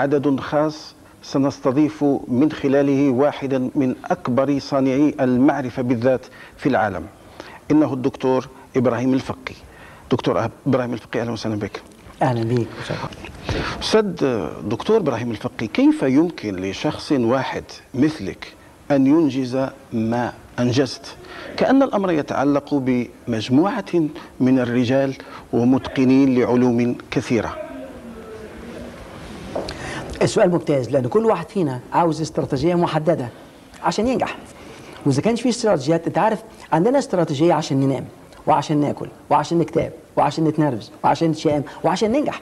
عدد خاص سنستضيف من خلاله واحدا من أكبر صانعي المعرفة بالذات في العالم إنه الدكتور إبراهيم الفقي دكتور إبراهيم الفقي أهلا وسهلا بك اهلا بيك أستاذ دكتور إبراهيم الفقي كيف يمكن لشخص واحد مثلك أن ينجز ما أنجزت كأن الأمر يتعلق بمجموعة من الرجال ومتقنين لعلوم كثيرة السؤال ممتاز لان كل واحد فينا عاوز استراتيجيه محدده عشان ينجح واذا كانش في استراتيجيات انت عارف عندنا استراتيجيه عشان ننام وعشان ناكل وعشان نكتاب وعشان نتنرفز وعشان نتشائم وعشان ننجح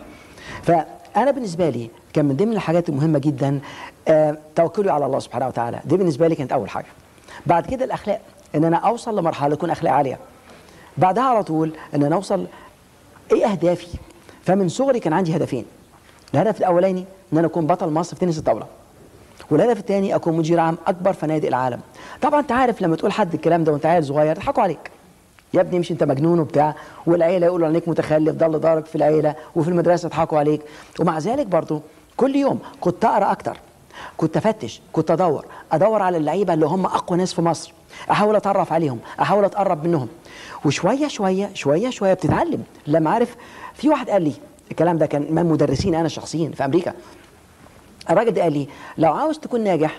فانا بالنسبه لي كان من ضمن الحاجات المهمه جدا آه توكلي على الله سبحانه وتعالى دي بالنسبه لي كانت اول حاجه بعد كده الاخلاق ان انا اوصل لمرحله تكون اخلاق عاليه بعدها على طول ان انا اوصل ايه اهدافي فمن صغري كان عندي هدفين الهدف الاولاني ان انا اكون بطل مصر في تنس الطاوله والهدف الثاني اكون مدير عام اكبر فنادق العالم طبعا انت عارف لما تقول حد الكلام ده وانت عيل صغير يضحكوا عليك يا ابني مش انت مجنون وبتاع والعيله يقولوا عليك متخلف ضل دارك في العيله وفي المدرسه يضحكوا عليك ومع ذلك برضو كل يوم كنت اقرا اكتر كنت افتش كنت ادور ادور على اللعيبه اللي هم اقوى ناس في مصر احاول اتعرف عليهم احاول اتقرب منهم وشويه شويه شويه شويه بتتعلم لما عارف في واحد قال لي الكلام ده كان من مدرسين انا شخصيا في امريكا الراجل ده قال لي لو عاوز تكون ناجح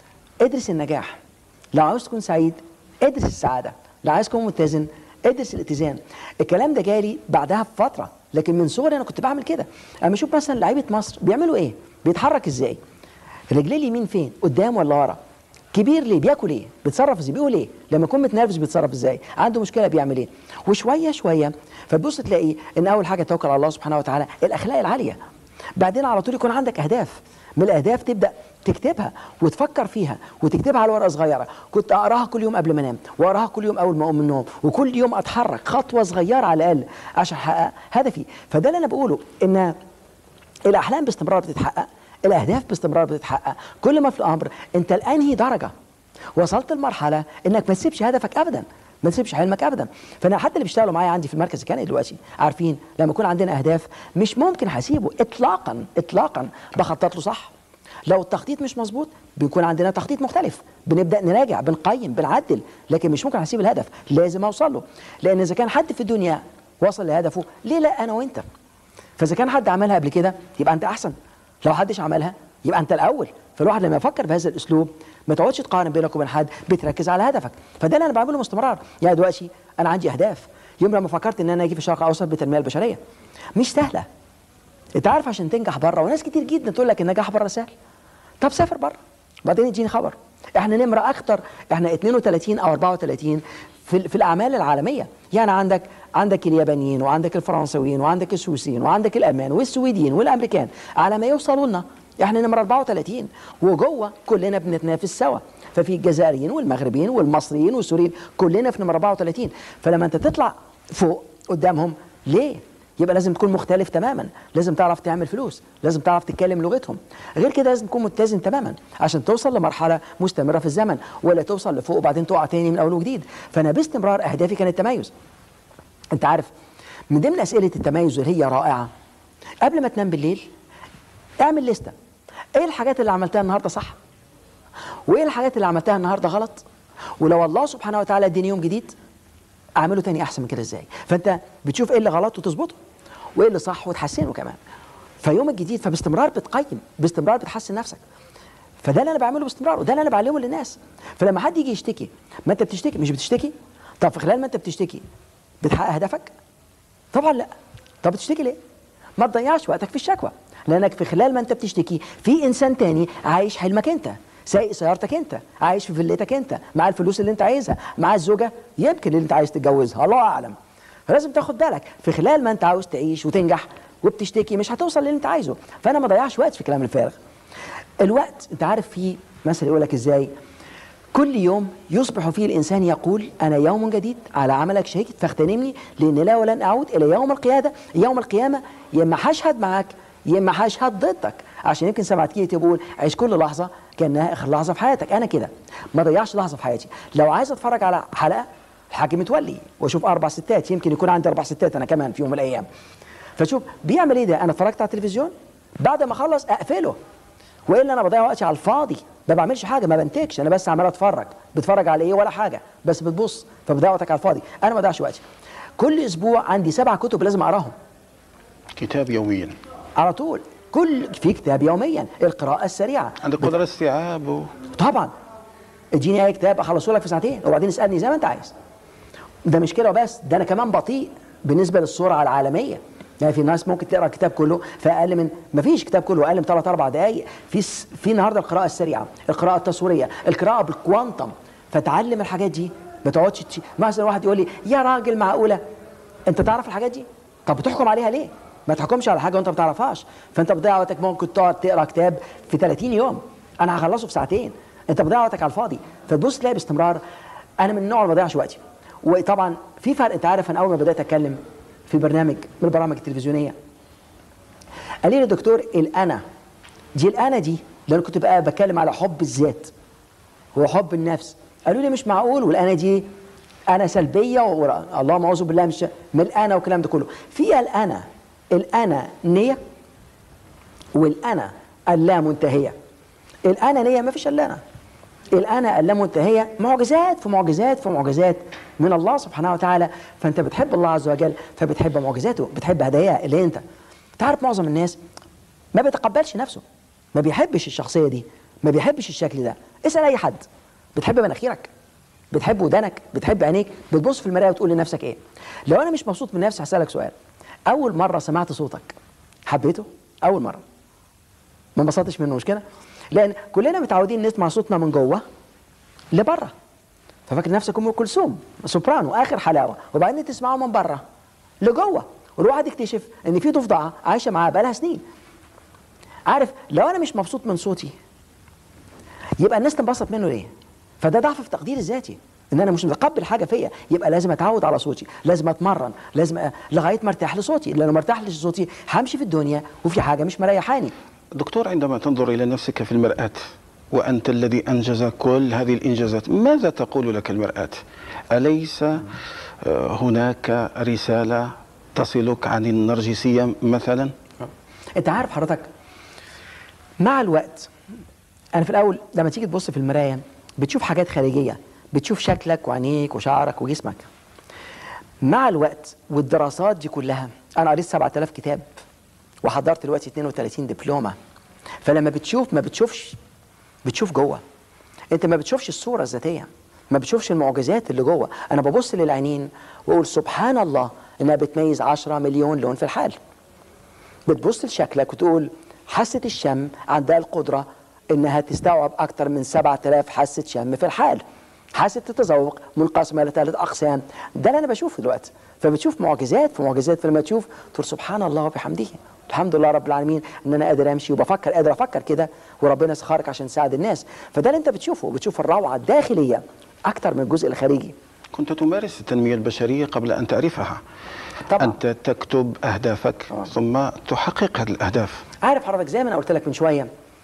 ادرس النجاح لو عاوز تكون سعيد ادرس السعاده لو عايز تكون متزن ادرس الاتزان الكلام ده جالي بعدها بفتره لكن من صغري انا كنت بعمل كده اما اشوف مثلا لعيبه مصر بيعملوا ايه بيتحرك ازاي رجليه اليمين فين قدام ولا ورا كبير ليه بياكل ايه بيتصرف ازاي بيقول ايه لما يكون متنرفز بيتصرف ازاي عنده مشكله بيعمل ايه وشويه شويه فتبص تلاقي ان اول حاجه توكل على الله سبحانه وتعالى الاخلاق العاليه بعدين على طول يكون عندك اهداف من الاهداف تبدا تكتبها وتفكر فيها وتكتبها على ورقه صغيره كنت اقراها كل يوم قبل ما انام واقراها كل يوم اول ما اقوم من النوم وكل يوم اتحرك خطوه صغيره على الاقل عشان احقق هدفي فده اللي انا بقوله ان الاحلام باستمرار بتتحقق الاهداف باستمرار بتتحقق كل ما في الامر انت لانهي درجه وصلت لمرحله انك ما تسيبش هدفك ابدا ما تسيبش حلمك ابدا فانا حتى اللي بيشتغلوا معايا عندي في المركز الكندي دلوقتي عارفين لما يكون عندنا اهداف مش ممكن هسيبه اطلاقا اطلاقا بخطط له صح لو التخطيط مش مظبوط بيكون عندنا تخطيط مختلف بنبدا نراجع بنقيم بنعدل لكن مش ممكن هسيب الهدف لازم اوصل له لان اذا كان حد في الدنيا وصل لهدفه ليه لا انا وانت فاذا كان حد عملها قبل كده يبقى انت احسن لو حدش عملها يبقى انت الاول فالواحد لما يفكر بهذا الاسلوب ما تقعدش تقارن بينك وبين حد بتركز على هدفك فده اللي انا بعمله باستمرار يعني دلوقتي انا عندي اهداف يوم لما فكرت ان انا اجي في الشرق الاوسط بالتنميه البشريه مش سهله انت عارف عشان تنجح بره وناس كتير جدا تقول لك النجاح بره سهل طب سافر بره بعدين يجيني خبر احنا نمره اخطر احنا 32 او 34 في, في الاعمال العالميه يعني عندك عندك اليابانيين وعندك الفرنسويين وعندك السويسيين وعندك الالمان والسويديين والامريكان على ما يوصلوا لنا احنا نمره 34 وجوه كلنا بنتنافس سوا ففي الجزائريين والمغربيين والمصريين والسوريين كلنا في نمره 34 فلما انت تطلع فوق قدامهم ليه؟ يبقى لازم تكون مختلف تماما لازم تعرف تعمل فلوس لازم تعرف تتكلم لغتهم غير كده لازم تكون متزن تماما عشان توصل لمرحله مستمره في الزمن ولا توصل لفوق وبعدين تقع تاني من اول وجديد فانا باستمرار اهدافي كانت التميز انت عارف من ضمن اسئله التميز اللي هي رائعه قبل ما تنام بالليل اعمل لسته ايه الحاجات اللي عملتها النهارده صح وايه الحاجات اللي عملتها النهارده غلط ولو الله سبحانه وتعالى اديني يوم جديد اعمله تاني احسن من كده ازاي فانت بتشوف ايه اللي غلط وتظبطه وايه اللي صح وتحسنه كمان فيوم الجديد فباستمرار بتقيم باستمرار بتحسن نفسك فده اللي انا بعمله باستمرار وده اللي انا بعلمه للناس فلما حد يجي يشتكي ما انت بتشتكي مش بتشتكي طب في خلال ما انت بتشتكي بتحقق هدفك طبعا لا طب بتشتكي ليه ما تضيعش وقتك في الشكوى لانك في خلال ما انت بتشتكي في انسان تاني عايش حلمك انت سايق سيارتك انت عايش في فيلتك انت مع الفلوس اللي انت عايزها مع الزوجه يمكن اللي انت عايز تتجوزها الله اعلم فلازم تاخد بالك في خلال ما انت عاوز تعيش وتنجح وبتشتكي مش هتوصل للي انت عايزه فانا ما ضيعش وقت في الكلام الفارغ الوقت انت عارف في مثل يقول لك ازاي كل يوم يصبح فيه الانسان يقول انا يوم جديد على عملك شهيد فاغتنمني لان لا ولن اعود الى يوم القياده يوم القيامه يا اما هشهد معاك يا اما هشهد ضدك عشان يمكن سمعت كده تقول عيش كل لحظه كانها اخر لحظه في حياتك انا كده ما ضيعش لحظه في حياتي لو عايز اتفرج على حلقه الحاكم متولي واشوف اربع ستات يمكن يكون عندي اربع ستات انا كمان في يوم من الايام فشوف بيعمل ايه ده انا اتفرجت على التلفزيون بعد ما اخلص اقفله والا انا بضيع وقتي على الفاضي ما بعملش حاجه ما بنتجش انا بس عمال اتفرج بتفرج على ايه ولا حاجه بس بتبص فبضيع وقتك على الفاضي انا ما بضيعش وقتي كل اسبوع عندي سبع كتب لازم اقراهم كتاب يوميا على طول كل في كتاب يوميا القراءه السريعه عندك قدرة استيعاب و... طبعا اديني اي كتاب اخلصه لك في ساعتين وبعدين اسالني زي ما انت عايز ده مش كده وبس ده انا كمان بطيء بالنسبه للسرعه العالميه يعني في ناس ممكن تقرا الكتاب كله في اقل من ما فيش كتاب كله اقل من 3 4 دقائق في س... في النهارده القراءه السريعه القراءه التصويريه القراءه بالكوانتم فتعلم الحاجات دي ما تقعدش تش... مثلا واحد يقول لي يا راجل معقوله انت تعرف الحاجات دي طب بتحكم عليها ليه ما تحكمش على حاجه وانت ما بتعرفهاش فانت بتضيع وقتك ممكن تقعد تقرا كتاب في 30 يوم انا هخلصه في ساعتين انت بتضيع وقتك على الفاضي فتبص تلاقي باستمرار انا من النوع اللي ما بضيعش وقتي وطبعا في فرق انت عارف انا اول ما بدات اتكلم في برنامج من البرامج التلفزيونيه قال لي دكتور الانا دي الانا دي ده انا كنت بقى بتكلم على حب الذات هو حب النفس قالوا لي مش معقول والانا دي انا سلبيه اللهم اعوذ بالله مش من الانا والكلام ده كله في الانا الانا نيه والانا اللامنتهيه الانا نيه ما فيش الا انا الانا اللامنتهيه معجزات في معجزات في معجزات من الله سبحانه وتعالى فانت بتحب الله عز وجل فبتحب معجزاته بتحب هداياه اللي انت تعرف معظم الناس ما بيتقبلش نفسه ما بيحبش الشخصيه دي ما بيحبش الشكل ده اسال اي حد بتحب مناخيرك بتحب ودانك بتحب عينيك بتبص في المرايه وتقول لنفسك ايه لو انا مش مبسوط من نفسي هسالك سؤال اول مره سمعت صوتك حبيته اول مره ما انبسطتش منه مش كده لان كلنا متعودين نسمع صوتنا من جوه لبره ففاكر نفسك ام كلثوم سوبرانو اخر حلاوه وبعدين تسمعه من بره لجوه والواحد يكتشف ان في ضفدعه عايشه معاه بقالها سنين عارف لو انا مش مبسوط من صوتي يبقى الناس تنبسط منه ليه فده ضعف في تقديري الذاتي ان انا مش متقبل حاجه فيا يبقى لازم اتعود على صوتي لازم اتمرن لازم أ... لغايه ما ارتاح لصوتي لو ما ارتاحش لصوتي همشي في الدنيا وفي حاجه مش مريحاني دكتور عندما تنظر إلى نفسك في المرآة وأنت الذي أنجز كل هذه الإنجازات ماذا تقول لك المرآة أليس هناك رسالة تصلك عن النرجسية مثلا انت عارف حضرتك مع الوقت انا في الاول لما تيجي تبص في المرايه بتشوف حاجات خارجيه بتشوف شكلك وعينيك وشعرك وجسمك مع الوقت والدراسات دي كلها انا قريت 7000 كتاب وحضرت دلوقتي 32 دبلومه فلما بتشوف ما بتشوفش بتشوف جوه انت ما بتشوفش الصوره الذاتيه ما بتشوفش المعجزات اللي جوه انا ببص للعينين واقول سبحان الله انها بتميز 10 مليون لون في الحال بتبص لشكلك وتقول حاسه الشم عندها القدره انها تستوعب اكثر من 7000 حاسه شم في الحال حاسه التذوق منقسمه لثلاث اقسام ده اللي انا بشوفه دلوقتي فبتشوف معجزات في معجزات فلما تشوف تقول سبحان الله وبحمده الحمد لله رب العالمين ان انا قادر امشي وبفكر قادر افكر كده وربنا سخرك عشان تساعد الناس فده اللي انت بتشوفه بتشوف الروعه الداخليه اكتر من الجزء الخارجي كنت تمارس التنمية البشرية قبل أن تعرفها طبعا أنت تكتب أهدافك ثم تحقق هذه الأهداف عارف حضرتك زي ما انا قلت لك من شويه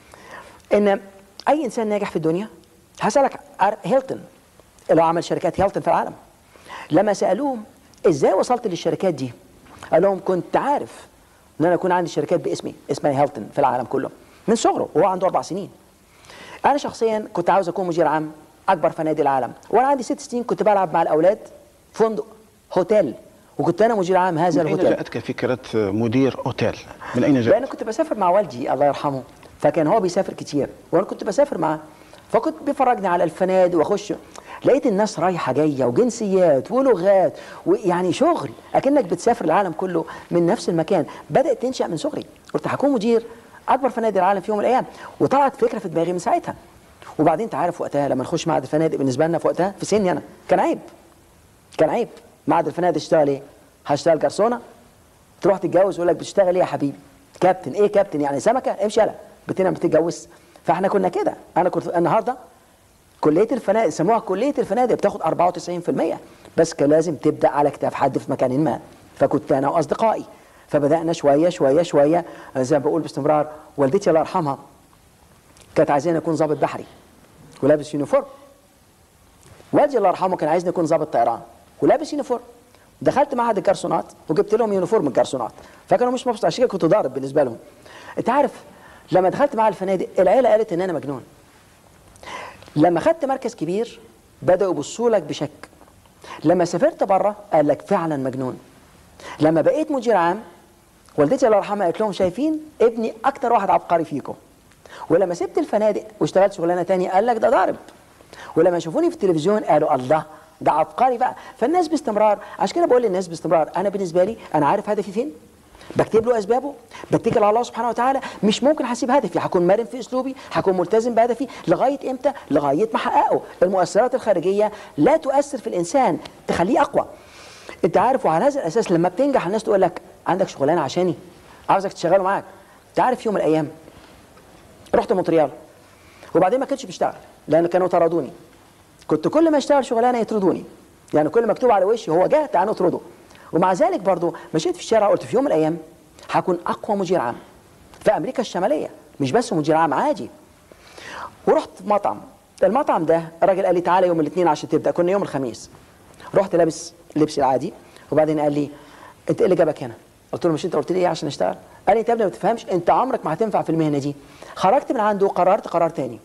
ان اي انسان ناجح في الدنيا هسالك عارف هيلتون اللي هو عمل شركات هيلتون في العالم لما سالوهم ازاي وصلت للشركات دي قال لهم كنت عارف ان انا يكون عندي شركات باسمي اسمها هيلتون في العالم كله من صغره وهو عنده اربع سنين انا شخصيا كنت عاوز اكون مدير عام اكبر فنادق العالم وانا عندي ست سنين كنت بلعب مع الاولاد فندق هوتيل وكنت انا مدير عام هذا من أين الهوتيل جاءتك فكرة مدير أوتيل من أين لان جاءت كنت بسافر مع والدي الله يرحمه فكان هو بيسافر كتير وانا كنت بسافر معاه فكنت بيفرجني على الفنادق واخش لقيت الناس رايحه جايه وجنسيات ولغات ويعني شغل اكنك بتسافر العالم كله من نفس المكان بدات تنشا من صغري قلت هكون مدير اكبر فنادق العالم في يوم من الايام وطلعت فكره في دماغي من ساعتها وبعدين انت عارف وقتها لما نخش معهد الفنادق بالنسبه لنا في وقتها في سني انا كان عيب كان عيب معهد الفنادق تشتغل ايه؟ هشتغل جرسونه تروح تتجوز يقول لك بتشتغل ايه يا حبيبي؟ كابتن ايه كابتن يعني سمكه امشي يلا بتنا بتتجوز فاحنا كنا كده انا كنت النهارده كليه الفنادق سموها كليه الفنادق بتاخد 94% بس كان لازم تبدا على كتاف حد في مكان ما فكنت انا واصدقائي فبدانا شويه شويه شويه أنا زي ما بقول باستمرار والدتي الله يرحمها كانت عايزاني اكون ضابط بحري ولابس يونيفورم والدي الله يرحمه كان عايزني اكون ضابط طيران ولابس يونيفورم دخلت معهد الجرسونات وجبت لهم يونيفورم الجرسونات فكانوا مش مبسوطين عشان كده كنت ضارب بالنسبه لهم انت عارف لما دخلت معهد الفنادق العيله قالت ان انا مجنون لما خدت مركز كبير بداوا يبصوا لك بشك لما سافرت بره قال لك فعلا مجنون لما بقيت مدير عام والدتي الله يرحمها قالت لهم شايفين ابني اكتر واحد عبقري فيكم ولما سبت الفنادق واشتغلت شغلانه تانية قال لك ده ضارب ولما شافوني في التلفزيون قالوا الله ده عبقري بقى فالناس باستمرار عشان كده بقول للناس باستمرار انا بالنسبه لي انا عارف هدفي فين بكتب له اسبابه بتكل على الله سبحانه وتعالى مش ممكن هسيب هدفي هكون مرن في اسلوبي هكون ملتزم بهدفي لغايه امتى لغايه ما احققه المؤثرات الخارجيه لا تؤثر في الانسان تخليه اقوى انت عارف وعلى هذا الاساس لما بتنجح الناس تقول لك عندك شغلانه عشاني عاوزك تشتغلوا معاك انت عارف يوم من الايام رحت مونتريال وبعدين ما كنتش بشتغل لان كانوا طردوني كنت كل ما اشتغل شغلانه يطردوني يعني كل مكتوب على وشي هو جه تعالى نطرده ومع ذلك برضو مشيت في الشارع قلت في يوم من الايام هكون اقوى مدير عام في امريكا الشماليه مش بس مدير عام عادي ورحت مطعم المطعم ده الراجل قال لي تعالى يوم الاثنين عشان تبدا كنا يوم الخميس رحت لابس لبسي العادي وبعدين قال لي انت ايه اللي جابك هنا قلت له مش انت قلت لي ايه عشان اشتغل قال لي انت يا ابني ما تفهمش انت عمرك ما هتنفع في المهنه دي خرجت من عنده وقررت قرار تاني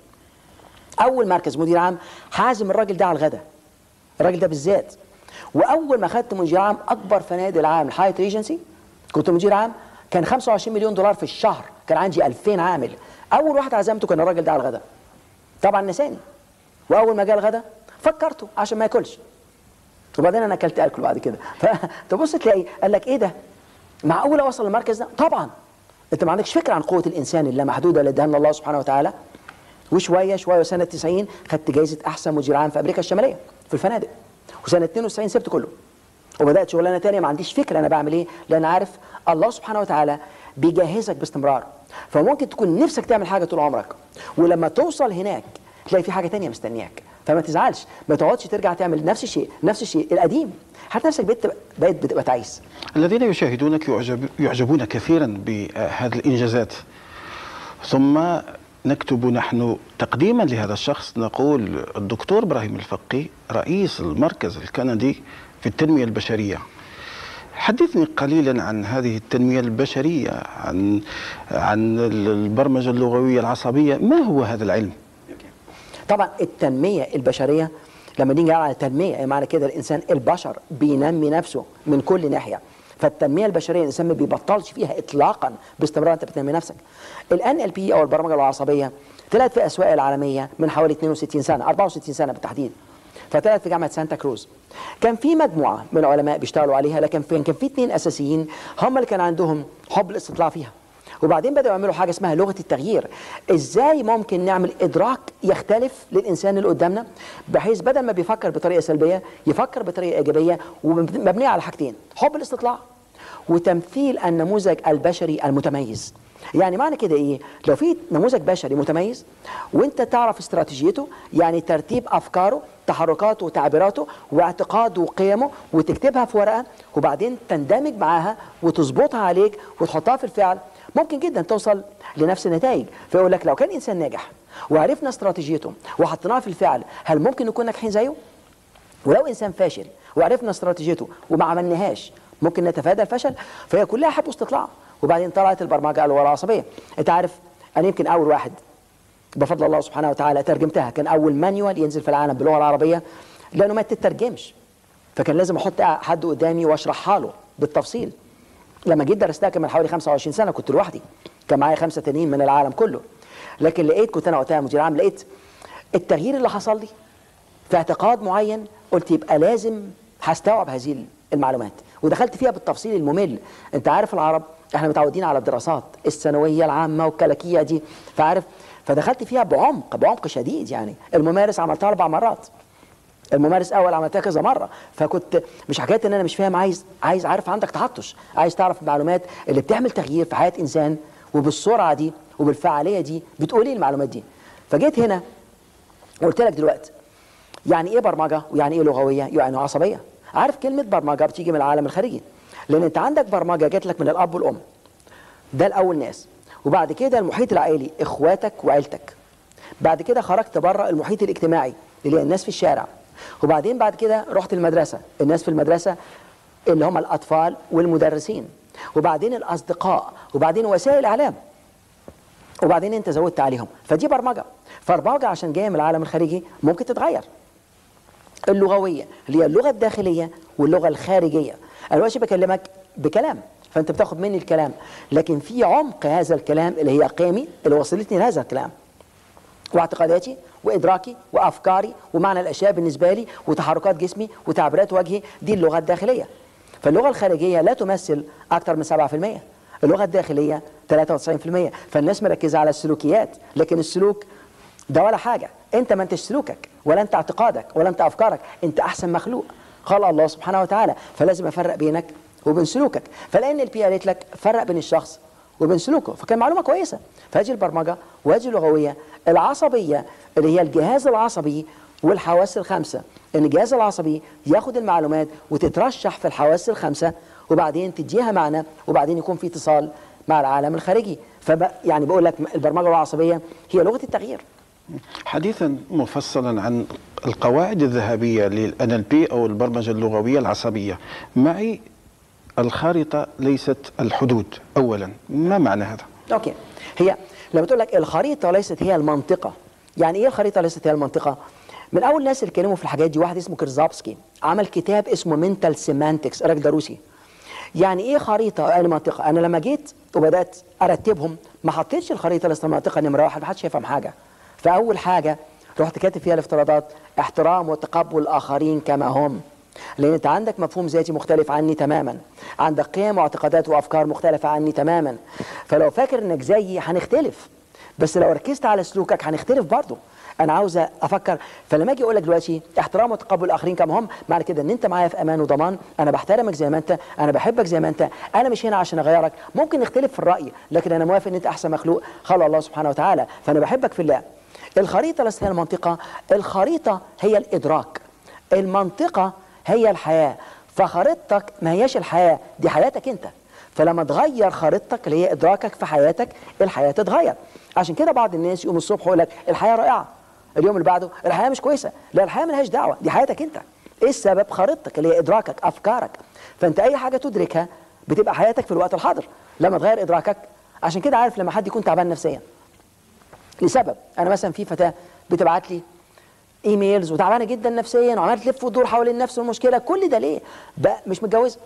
اول مركز مدير عام حازم الراجل ده على الغدا الراجل ده بالذات واول ما خدت مدير عام اكبر فنادق العالم الحايت ريجنسي كنت مدير عام كان 25 مليون دولار في الشهر كان عندي 2000 عامل اول واحد عزمته كان الراجل ده على الغدا طبعا نساني واول ما جاء الغدا فكرته عشان ما ياكلش وبعدين انا اكلت اكل بعد كده فتبص تلاقي قال لك ايه ده معقول اوصل للمركز ده طبعا انت ما عندكش فكره عن قوه الانسان اللامحدوده اللي اداها لنا الله سبحانه وتعالى وشويه شويه وسنه 90 خدت جائزه احسن مدير عام في امريكا الشماليه في الفنادق وسنه 92 سبت كله وبدات شغلانه تانية ما عنديش فكره انا بعمل ايه لان عارف الله سبحانه وتعالى بيجهزك باستمرار فممكن تكون نفسك تعمل حاجه طول عمرك ولما توصل هناك تلاقي في حاجه تانية مستنياك فما تزعلش ما تقعدش ترجع تعمل نفس الشيء نفس الشيء القديم حتى نفسك بقيت بقيت بتبقى تعيس الذين يشاهدونك يعجب يعجبون كثيرا بهذه الانجازات ثم نكتب نحن تقديما لهذا الشخص نقول الدكتور ابراهيم الفقي رئيس المركز الكندي في التنميه البشريه حدثني قليلا عن هذه التنميه البشريه عن عن البرمجه اللغويه العصبيه ما هو هذا العلم طبعا التنميه البشريه لما نيجي على التنميه يعني معنى كده الانسان البشر بينمي نفسه من كل ناحيه فالتنميه البشريه الانسان ما بيبطلش فيها اطلاقا باستمرار انت بتنمي نفسك الان ال بي او البرمجه العصبيه طلعت في الاسواق العالميه من حوالي 62 سنه 64 سنه بالتحديد فطلعت في جامعه سانتا كروز كان في مجموعه من العلماء بيشتغلوا عليها لكن في كان في اثنين اساسيين هم اللي كان عندهم حب الاستطلاع فيها وبعدين بدأوا يعملوا حاجة اسمها لغة التغيير ازاي ممكن نعمل إدراك يختلف للإنسان اللي قدامنا بحيث بدل ما بيفكر بطريقة سلبية يفكر بطريقة إيجابية ومبنية على حاجتين حب الاستطلاع وتمثيل النموذج البشري المتميز يعني معنى كده ايه لو في نموذج بشري متميز وانت تعرف استراتيجيته يعني ترتيب افكاره تحركاته وتعبيراته واعتقاده وقيمه وتكتبها في ورقه وبعدين تندمج معاها وتظبطها عليك وتحطها في الفعل ممكن جدا توصل لنفس النتائج فيقول لك لو كان انسان ناجح وعرفنا استراتيجيته وحطيناها في الفعل هل ممكن نكون ناجحين زيه ولو انسان فاشل وعرفنا استراتيجيته وما عملناهاش ممكن نتفادى الفشل فهي كلها حب واستطلاع وبعدين طلعت البرمجه اللغه العصبيه انت عارف انا يمكن اول واحد بفضل الله سبحانه وتعالى ترجمتها كان اول مانيوال ينزل في العالم باللغه العربيه لانه ما تترجمش فكان لازم احط حد قدامي واشرحها له بالتفصيل لما جيت درستها كان من حوالي 25 سنه كنت لوحدي كان معايا خمسه تانيين من العالم كله لكن لقيت كنت انا وقتها مدير عام لقيت التغيير اللي حصل لي في اعتقاد معين قلت يبقى لازم هستوعب هذه المعلومات ودخلت فيها بالتفصيل الممل انت عارف العرب احنا متعودين على الدراسات الثانويه العامه والكلاكيه دي فعارف فدخلت فيها بعمق بعمق شديد يعني الممارس عملتها اربع مرات الممارس اول عملتها كذا مره فكنت مش حكايه ان انا مش فاهم عايز عايز عارف عندك تحطش عايز تعرف المعلومات اللي بتعمل تغيير في حياه انسان وبالسرعه دي وبالفعاليه دي بتقول ايه المعلومات دي فجيت هنا قلت لك دلوقتي يعني ايه برمجه ويعني ايه لغويه يعني عصبيه عارف كلمه برمجه بتيجي من العالم الخارجي لان انت عندك برمجه جات لك من الاب والام ده الاول ناس وبعد كده المحيط العائلي اخواتك وعيلتك بعد كده خرجت بره المحيط الاجتماعي اللي هي الناس في الشارع وبعدين بعد كده رحت المدرسه الناس في المدرسه اللي هم الاطفال والمدرسين وبعدين الاصدقاء وبعدين وسائل الاعلام وبعدين انت زودت عليهم فدي برمجه فالبرمجه عشان جايه من العالم الخارجي ممكن تتغير اللغويه اللي هي اللغه الداخليه واللغه الخارجيه انا دلوقتي بكلمك بكلام فانت بتاخد مني الكلام لكن في عمق هذا الكلام اللي هي قيمي اللي وصلتني لهذا الكلام واعتقاداتي وادراكي وافكاري ومعنى الاشياء بالنسبه لي وتحركات جسمي وتعبيرات وجهي دي اللغه الداخليه فاللغه الخارجيه لا تمثل اكثر من 7% اللغه الداخليه 93% فالناس مركزه على السلوكيات لكن السلوك ده ولا حاجه انت ما انتش سلوكك ولا انت اعتقادك ولا انت افكارك انت احسن مخلوق قال الله سبحانه وتعالى فلازم افرق بينك وبين سلوكك فلان البي قالت لك فرق بين الشخص وبين سلوكه فكان معلومه كويسه فهذه البرمجه وهذه اللغويه العصبيه اللي هي الجهاز العصبي والحواس الخمسه ان الجهاز العصبي ياخد المعلومات وتترشح في الحواس الخمسه وبعدين تديها معنى وبعدين يكون في اتصال مع العالم الخارجي فب يعني بقول لك البرمجه العصبيه هي لغه التغيير حديثا مفصلا عن القواعد الذهبيه للان ال بي او البرمجه اللغويه العصبيه معي الخارطه ليست الحدود اولا ما معنى هذا اوكي هي لما تقول لك الخريطه ليست هي المنطقه يعني ايه الخريطه ليست هي المنطقه من اول الناس اللي اتكلموا في الحاجات دي واحد اسمه كيرزابسكي عمل كتاب اسمه منتال سيمانتكس الراجل ده روسي يعني ايه خريطه يعني منطقه انا لما جيت وبدات ارتبهم ما حطيتش الخريطه ليست المنطقه نمره واحد ما حدش يفهم حاجه فاول حاجه رحت كاتب فيها الافتراضات احترام وتقبل الاخرين كما هم لان انت عندك مفهوم ذاتي مختلف عني تماما عندك قيم واعتقادات وافكار مختلفه عني تماما فلو فاكر انك زيي هنختلف بس لو ركزت على سلوكك هنختلف برضه انا عاوز افكر فلما اجي اقول لك دلوقتي احترام وتقبل الاخرين كما هم معنى كده ان انت معايا في امان وضمان انا بحترمك زي ما انت انا بحبك زي ما انت انا مش هنا عشان اغيرك ممكن نختلف في الراي لكن انا موافق ان انت احسن مخلوق خلق الله سبحانه وتعالى فانا بحبك في الله الخريطه ليست هي المنطقه الخريطه هي الادراك المنطقه هي الحياه فخريطتك ما هياش الحياه دي حياتك انت فلما تغير خريطتك اللي هي ادراكك في حياتك الحياه تتغير عشان كده بعض الناس يقوم الصبح يقول لك الحياه رائعه اليوم اللي بعده الحياه مش كويسه لا الحياه ملهاش دعوه دي حياتك انت ايه السبب خريطتك اللي هي ادراكك افكارك فانت اي حاجه تدركها بتبقى حياتك في الوقت الحاضر لما تغير ادراكك عشان كده عارف لما حد يكون تعبان نفسيا لسبب انا مثلا في فتاه بتبعت لي ايميلز وتعبانه جدا نفسيا وعماله تلف وتدور حوالين نفس المشكله كل ده ليه بقى مش متجوزه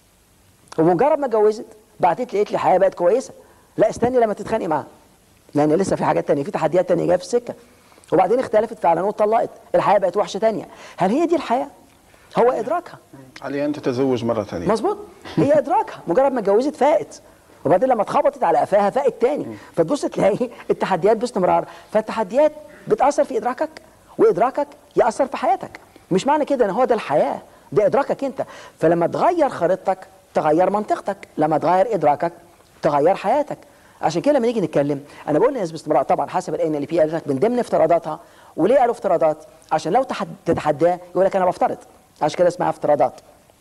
ومجرد ما اتجوزت بعتت لي قالت لي الحياه بقت كويسه لا استني لما تتخانقي معاها لان لسه في حاجات تانية في تحديات تانية جايه في السكه وبعدين اختلفت فعلا واتطلقت الحياه بقت وحشه تانية هل هي دي الحياه هو ادراكها عليها ان تتزوج مره ثانيه مظبوط هي ادراكها مجرد ما اتجوزت فاقت وبعدين لما اتخبطت على قفاها فاقت تاني فتبص تلاقي التحديات باستمرار فالتحديات بتاثر في ادراكك وادراكك ياثر في حياتك مش معنى كده ان هو ده الحياه ده ادراكك انت فلما تغير خريطتك تغير منطقتك لما تغير ادراكك تغير حياتك عشان كده لما نيجي نتكلم انا بقول للناس باستمرار طبعا حسب الان اللي فيه قالت لك من ضمن افتراضاتها وليه قالوا افتراضات عشان لو تحد تتحداه يقول لك انا بفترض عشان كده اسمها افتراضات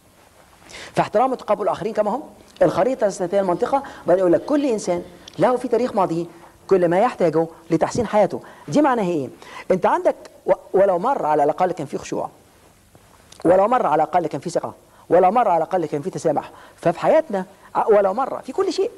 فاحترام وتقبل الاخرين كما هم الخريطه الذاتيه المنطقه وبعدين يقول لك كل انسان له في تاريخ ماضيه كل ما يحتاجه لتحسين حياته دي معناها ايه انت عندك و- ولو مره على الاقل كان في خشوع ولو مره على الاقل كان في ثقه ولو مره على الاقل كان في تسامح ففي حياتنا ع- ولو مره في كل شيء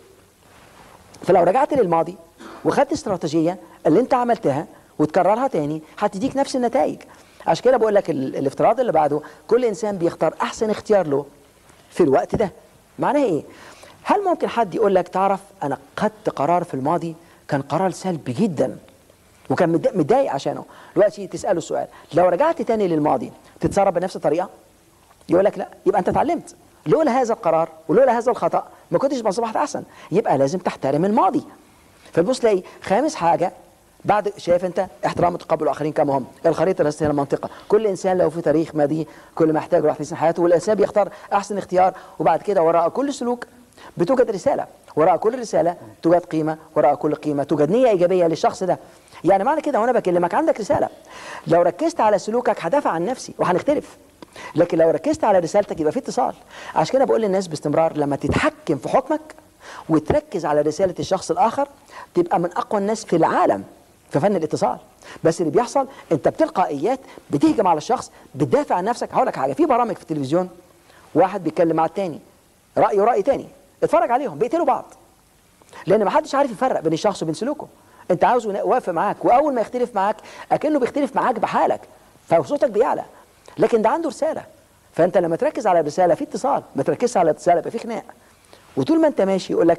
فلو رجعت للماضي وخدت استراتيجيه اللي انت عملتها وتكررها تاني هتديك نفس النتائج عشان كده بقول لك ال- الافتراض اللي بعده كل انسان بيختار احسن اختيار له في الوقت ده معناها ايه هل ممكن حد يقول لك تعرف انا خدت قرار في الماضي كان قرار سلبي جدا وكان متضايق- متضايق عشانه دلوقتي تساله السؤال لو رجعت تاني للماضي تتصرف بنفس الطريقه يقول لك لا يبقى انت اتعلمت لولا هذا القرار ولولا هذا الخطا ما كنتش ما صبحت احسن يبقى لازم تحترم الماضي فتبص تلاقي خامس حاجه بعد شايف انت احترام وتقبل الاخرين كما هم الخريطه الرئيسيه للمنطقه كل انسان له في تاريخ ماضي كل ما يحتاج راح يحسن حياته والانسان بيختار احسن اختيار وبعد كده وراء كل سلوك بتوجد رساله وراء كل رساله توجد قيمه وراء كل قيمه توجد نيه ايجابيه للشخص ده يعني معنى كده وانا بكلمك عندك رساله لو ركزت على سلوكك هدافع عن نفسي وهنختلف لكن لو ركزت على رسالتك يبقى في اتصال عشان كده بقول للناس باستمرار لما تتحكم في حكمك وتركز على رساله الشخص الاخر تبقى من اقوى الناس في العالم في فن الاتصال بس اللي بيحصل انت بتلقائيات بتهجم على الشخص بتدافع عن نفسك هقول لك حاجه في برامج في التلفزيون واحد بيتكلم مع التاني رايه راي تاني اتفرج عليهم بيقتلوا بعض لان ما حدش عارف يفرق بين الشخص وبين سلوكه انت عاوزه واقف معاك واول ما يختلف معاك اكنه بيختلف معاك بحالك فصوتك بيعلى لكن ده عنده رساله فانت لما تركز على الرساله في اتصال ما تركزش على الاتصال يبقى في خناق وطول ما انت ماشي يقول لك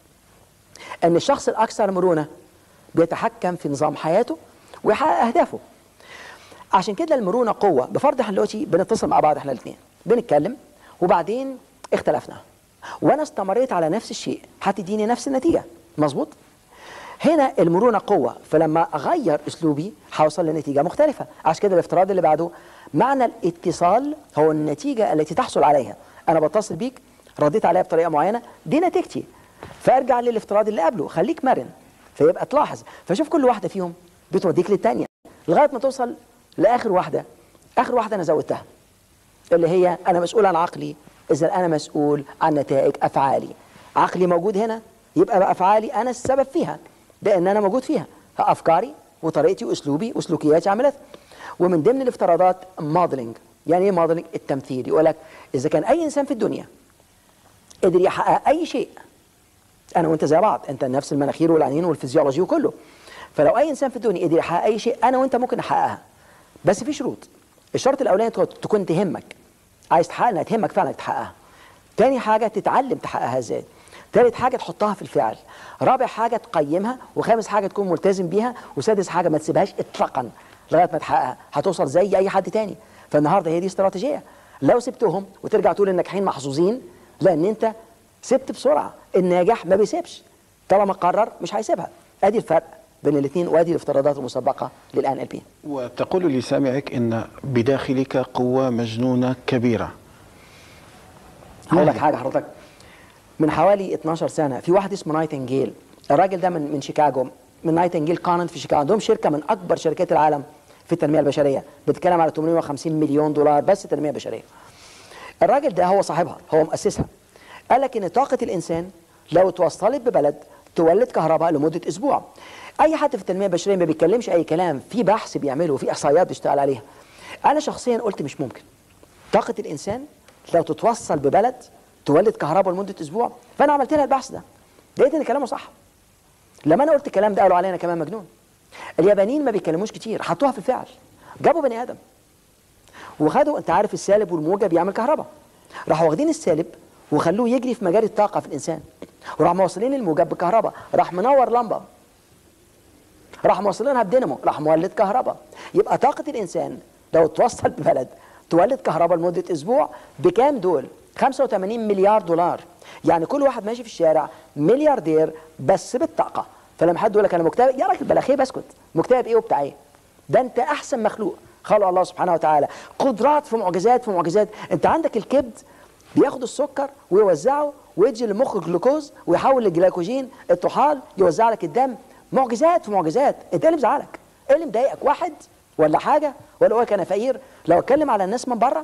ان الشخص الاكثر مرونه بيتحكم في نظام حياته ويحقق اهدافه عشان كده المرونه قوه بفرض احنا دلوقتي بنتصل مع بعض احنا الاثنين بنتكلم وبعدين اختلفنا وانا استمريت على نفس الشيء هتديني نفس النتيجه مظبوط هنا المرونه قوه فلما اغير اسلوبي هوصل لنتيجه مختلفه عشان كده الافتراض اللي بعده معنى الاتصال هو النتيجه التي تحصل عليها انا بتصل بيك رديت عليها بطريقه معينه دي نتيجتي فارجع للافتراض اللي قبله خليك مرن فيبقى تلاحظ فشوف كل واحده فيهم بتوديك للثانيه لغايه ما توصل لاخر واحده اخر واحده انا زودتها اللي هي انا مسؤول عن عقلي اذا انا مسؤول عن نتائج افعالي عقلي موجود هنا يبقى بقى افعالي انا السبب فيها لان انا موجود فيها افكاري وطريقتي واسلوبي وسلوكياتي عملت ومن ضمن الافتراضات موديلنج يعني ايه موديلنج التمثيل يقول لك اذا كان اي انسان في الدنيا قدر يحقق اي شيء انا وانت زي بعض انت نفس المناخير والعينين والفيزيولوجي وكله فلو اي انسان في الدنيا قدر يحقق اي شيء انا وانت ممكن نحققها بس في شروط الشرط الاولاني تكون تهمك عايز تحقق انها تهمك فعلا تحققها تاني حاجه تتعلم تحققها ازاي ثالث حاجه تحطها في الفعل رابع حاجه تقيمها وخامس حاجه تكون ملتزم بيها وسادس حاجه ما تسيبهاش اطلاقا لغايه ما تحققها هتوصل زي اي حد تاني فالنهارده هي دي استراتيجيه لو سبتهم وترجع تقول الناجحين محظوظين لان انت سبت بسرعه الناجح ما بيسيبش طالما قرر مش هيسيبها ادي الفرق بين الاثنين وادي الافتراضات المسبقه للان ال بي وتقول لسامعك ان بداخلك قوه مجنونه كبيره هقول لك حاجه حضرتك من حوالي 12 سنه في واحد اسمه نايتنجيل الراجل ده من من شيكاغو من نايتنجيل كوننت في شيكاغو عندهم شركه من اكبر شركات العالم في التنميه البشريه بتتكلم على 850 مليون دولار بس تنميه بشريه الراجل ده هو صاحبها هو مؤسسها قال لك ان طاقه الانسان لو توصلت ببلد تولد كهرباء لمده اسبوع اي حد في التنميه البشريه ما بيتكلمش اي كلام في بحث بيعمله وفي احصائيات بيشتغل عليها انا شخصيا قلت مش ممكن طاقه الانسان لو تتوصل ببلد تولد كهرباء لمده اسبوع فانا عملت لها البحث ده لقيت ان كلامه صح لما انا قلت الكلام ده قالوا علينا كمان مجنون اليابانيين ما بيتكلموش كتير حطوها في الفعل جابوا بني ادم وخدوا انت عارف السالب والموجب بيعمل كهرباء راحوا واخدين السالب وخلوه يجري في مجال الطاقه في الانسان وراح موصلين الموجب بكهرباء راح منور لمبه راح موصلينها بدينامو راح مولد كهرباء يبقى طاقه الانسان لو توصل ببلد تولد كهرباء لمده اسبوع بكام دول 85 مليار دولار يعني كل واحد ماشي في الشارع ملياردير بس بالطاقه فلما حد يقول لك انا مكتئب يا راجل بلا خير بسكت مكتئب ايه وبتاع ايه ده انت احسن مخلوق خلق الله سبحانه وتعالى قدرات في معجزات في معجزات انت عندك الكبد بياخد السكر ويوزعه ويدي للمخ جلوكوز ويحول للجلايكوجين الطحال يوزع لك الدم معجزات في معجزات انت ايه اللي مزعلك ايه اللي مضايقك واحد ولا حاجه ولا هو كان فقير لو اتكلم على الناس من بره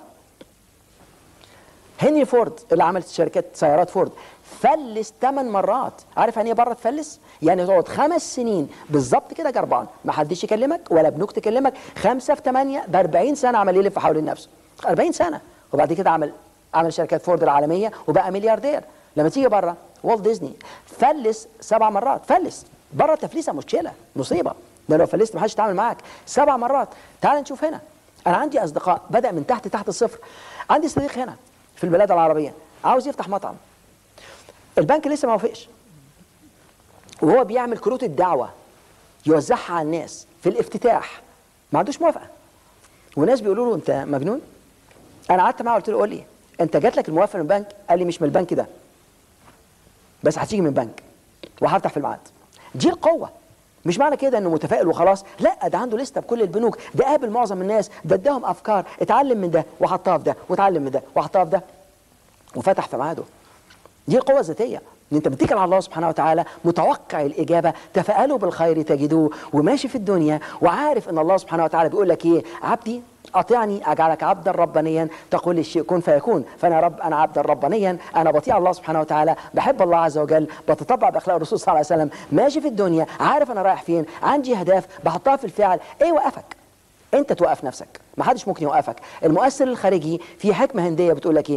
هنري فورد اللي عملت شركه سيارات فورد فلس ثمان مرات عارف يعني ايه بره تفلس يعني تقعد خمس سنين بالظبط كده جربان ما حدش يكلمك ولا بنوك تكلمك خمسة في ثمانية ب 40 سنة عمال يلف حوالين نفسه 40 سنة وبعد كده عمل عمل شركات فورد العالمية وبقى ملياردير لما تيجي بره والت ديزني فلس سبع مرات فلس بره التفليسة مشكلة مصيبة ده لو فلست ما حدش يتعامل معاك سبع مرات تعال نشوف هنا انا عندي اصدقاء بدأ من تحت تحت الصفر عندي صديق هنا في البلاد العربية عاوز يفتح مطعم البنك لسه ما وافقش وهو بيعمل كروت الدعوة يوزعها على الناس في الافتتاح ما عندوش موافقة وناس بيقولوا له انت مجنون انا قعدت معاه قلت له قول لي انت جات لك الموافقة من البنك قال لي مش من البنك ده بس هتيجي من بنك وهفتح في الميعاد دي القوة مش معنى كده انه متفائل وخلاص لا ده عنده لسته بكل البنوك ده قابل معظم الناس ده اداهم افكار اتعلم من ده وحطها في ده واتعلم من ده وحطها في ده وفتح في ميعاده دي القوة الذاتية ان انت بتتكل على الله سبحانه وتعالى متوقع الاجابه تفائلوا بالخير تجدوه وماشي في الدنيا وعارف ان الله سبحانه وتعالى بيقول لك ايه عبدي اطيعني اجعلك عبدا ربانيا تقول للشيء كن فيكون فانا يا رب انا عبدا ربانيا انا بطيع الله سبحانه وتعالى بحب الله عز وجل بتطبع باخلاق الرسول صلى الله عليه وسلم ماشي في الدنيا عارف انا رايح فين عندي اهداف بحطها في الفعل ايه وقفك انت توقف نفسك ما حدش ممكن يوقفك المؤثر الخارجي في حكمه هنديه بتقول لك ايه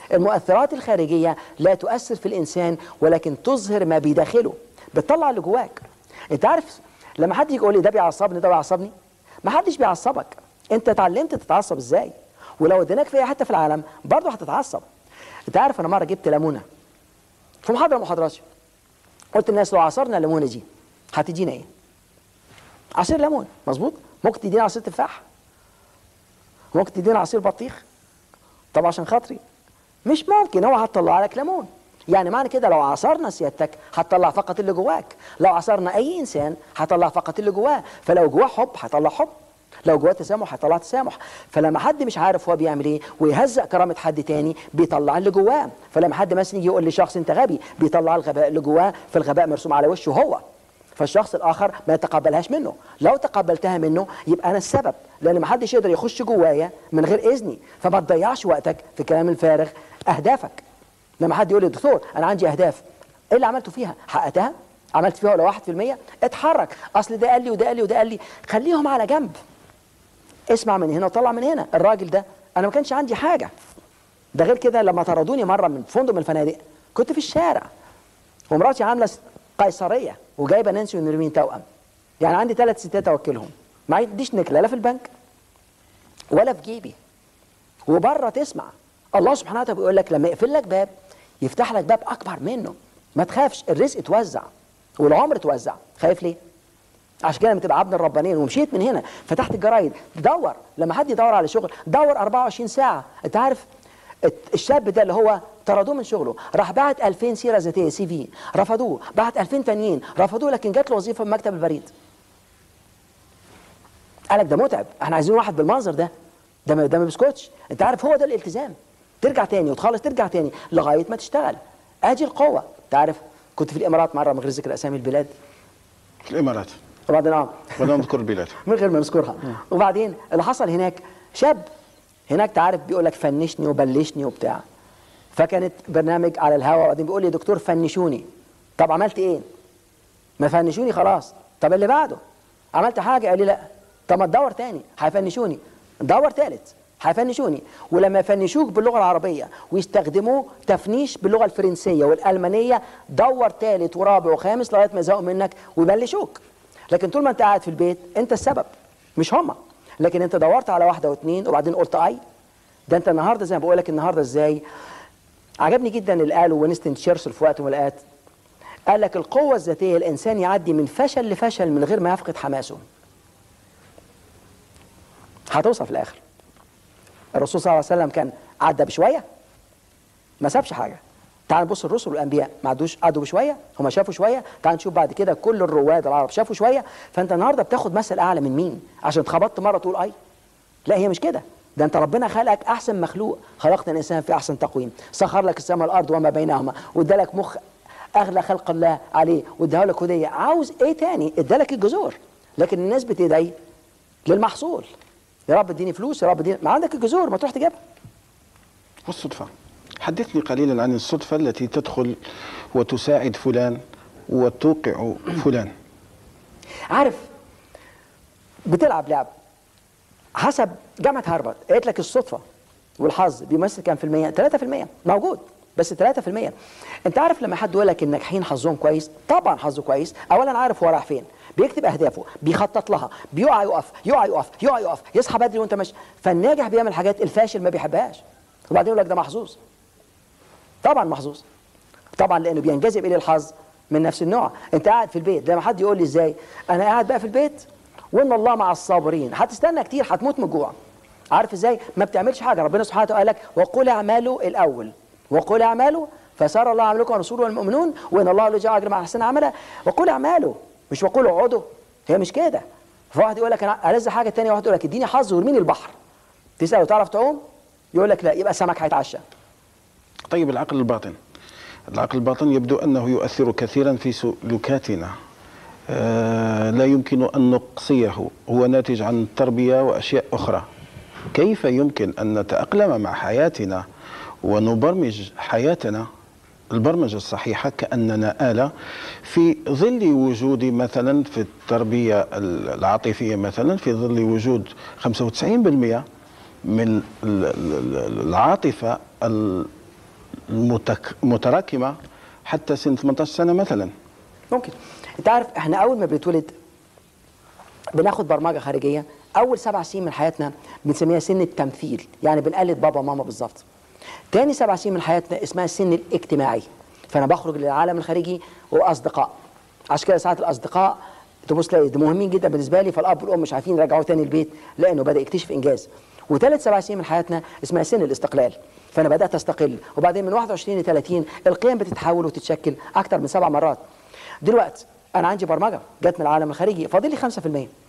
المؤثرات الخارجية لا تؤثر في الإنسان ولكن تظهر ما بداخله بتطلع اللي جواك انت عارف لما حد يجي يقول لي ده بيعصبني ده بيعصبني ما حدش بيعصبك انت اتعلمت تتعصب ازاي ولو اديناك في اي حته في العالم برضه هتتعصب انت عارف انا مره جبت ليمونه في محاضره من محاضراتي قلت للناس لو عصرنا الليمونه دي هتدينا ايه عصير ليمون مظبوط ممكن تدينا عصير تفاح ممكن تدينا عصير بطيخ طب عشان خاطري مش ممكن هو هتطلع لك ليمون يعني معنى كده لو عصرنا سيادتك هتطلع فقط اللي جواك لو عصرنا اي انسان هطلع فقط اللي جواه فلو جواه حب هيطلع حب لو جواه تسامح هيطلع تسامح فلما حد مش عارف هو بيعمل ايه ويهزق كرامه حد تاني بيطلع اللي جواه فلما حد مثلا يجي يقول لشخص انت غبي بيطلع الغباء اللي جواه فالغباء مرسوم على وشه هو فالشخص الاخر ما يتقبلهاش منه لو تقبلتها منه يبقى انا السبب لان ما حدش يقدر يخش جوايا من غير اذني فما تضيعش وقتك في الكلام الفارغ اهدافك لما حد يقول لي دكتور انا عندي اهداف ايه اللي عملته فيها حققتها عملت فيها ولا 1% اتحرك اصل ده قال لي وده قال لي وده قال لي خليهم على جنب اسمع من هنا وطلع من هنا الراجل ده انا ما كانش عندي حاجه ده غير كده لما طردوني مره من فندق من الفنادق كنت في الشارع ومراتي عامله قيصريه وجايبه نانسي ونرمين توأم يعني عندي ثلاث ستات اوكلهم ما عنديش نكله لا في البنك ولا في جيبي وبره تسمع الله سبحانه وتعالى بيقول لك لما يقفل لك باب يفتح لك باب اكبر منه ما تخافش الرزق اتوزع والعمر اتوزع خايف ليه عشان كده لما تبقى عبد الربانين ومشيت من هنا فتحت الجرايد دور لما حد يدور على شغل دور 24 ساعه انت عارف الشاب ده اللي هو طردوه من شغله راح بعت 2000 سيره ذاتيه سي في رفضوه بعت 2000 تانيين رفضوه لكن جات له وظيفه في مكتب البريد قال لك ده متعب احنا عايزين واحد بالمنظر ده ده ما ده ما بيسكتش انت عارف هو ده الالتزام ترجع تاني وتخلص ترجع تاني لغايه ما تشتغل ادي القوه انت عارف كنت في الامارات مره من غير ذكر اسامي البلاد في الامارات وبعدين اه ولا نذكر البلاد من غير ما نذكرها وبعدين اللي حصل هناك شاب هناك تعرف بيقول لك فنشني وبلشني وبتاع فكانت برنامج على الهواء وبعدين بيقول لي دكتور فنشوني طب عملت ايه؟ ما فنشوني خلاص طب اللي بعده عملت حاجه قال لي لا طب ما تدور تاني هيفنشوني دور تالت هيفنشوني ولما يفنشوك باللغه العربيه ويستخدموه تفنيش باللغه الفرنسيه والالمانيه دور تالت ورابع وخامس لغايه ما يزهقوا منك ويبلشوك لكن طول ما انت قاعد في البيت انت السبب مش هما لكن انت دورت على واحده واثنين وبعدين قلت اي ده انت النهارده زي ما بقول لك النهارده ازاي عجبني جدا اللي قاله وينستون تشرشل في وقت من الاوقات قال لك القوه الذاتيه الانسان يعدي من فشل لفشل من غير ما يفقد حماسه هتوصل في الاخر الرسول صلى الله عليه وسلم كان عدى بشويه ما سابش حاجه تعال نبص الرسل والانبياء ما عدوش قعدوا بشويه هم شافوا شويه تعال نشوف بعد كده كل الرواد العرب شافوا شويه فانت النهارده بتاخد مثل اعلى من مين عشان اتخبطت مره تقول اي لا هي مش كده ده انت ربنا خلقك احسن مخلوق خلقنا الانسان في احسن تقويم سخر لك السماء والارض وما بينهما وادالك مخ اغلى خلق الله عليه واداها لك هديه عاوز ايه تاني ادالك الجذور لكن الناس بتدعي للمحصول يا رب اديني فلوس يا رب اديني ما عندك الجذور ما تروح تجيبها والصدفة حدثني قليلا عن الصدفة التي تدخل وتساعد فلان وتوقع فلان عارف بتلعب لعب حسب جامعة هارفارد قالت لك الصدفة والحظ بيمثل كام في المية؟ 3% موجود بس 3% انت عارف لما حد يقول لك الناجحين حظهم كويس طبعا حظه كويس اولا عارف هو رايح فين بيكتب اهدافه بيخطط لها بيقع يقف يقع يقف يقع يقف يصحى بدري وانت ماشي فالناجح بيعمل حاجات الفاشل ما بيحبهاش وبعدين يقول لك ده محظوظ طبعا محظوظ طبعا لانه بينجذب اليه الحظ من نفس النوع انت قاعد في البيت لما حد يقول لي ازاي انا قاعد بقى في البيت وان الله مع الصابرين هتستنى كتير هتموت من الجوع عارف ازاي ما بتعملش حاجه ربنا سبحانه وتعالى قال لك وقل اعملوا الاول وقل اعملوا فسار الله عملكم ورسوله والمؤمنون وان الله لا يجعل اجر مع احسن عملا وقل اعملوا مش وقول اقعدوا هي مش كده فواحد يقول لك انا ألذ حاجه ثانيه واحد يقول لك اديني حظ وارميني البحر تساله تعرف تعوم يقول لك لا يبقى سمك هيتعشى طيب العقل الباطن العقل الباطن يبدو أنه يؤثر كثيرا في سلوكاتنا آه لا يمكن أن نقصيه هو ناتج عن التربية وأشياء أخرى كيف يمكن أن نتأقلم مع حياتنا ونبرمج حياتنا البرمجة الصحيحة كأننا آلة في ظل وجود مثلا في التربية العاطفية مثلا في ظل وجود 95% من العاطفة المتك- المتراكمه حتى سن 18 سنه مثلا ممكن انت عارف احنا اول ما بنتولد بناخد برمجه خارجيه اول سبع سنين من حياتنا بنسميها سن التمثيل يعني بنقلد بابا وماما بالظبط تاني سبع سنين من حياتنا اسمها السن الاجتماعي فانا بخرج للعالم الخارجي واصدقاء عشان كده ساعات الاصدقاء تبص تلاقي ده مهمين جدا بالنسبه لي فالاب والام مش عارفين يرجعوه تاني البيت لانه بدا يكتشف انجاز وثالث سبع سنين من حياتنا اسمها سن الاستقلال فانا بدات استقل وبعدين من 21 ل 30 القيم بتتحول وتتشكل اكتر من سبع مرات دلوقتي انا عندي برمجه جت من العالم الخارجي فاضل لي 5%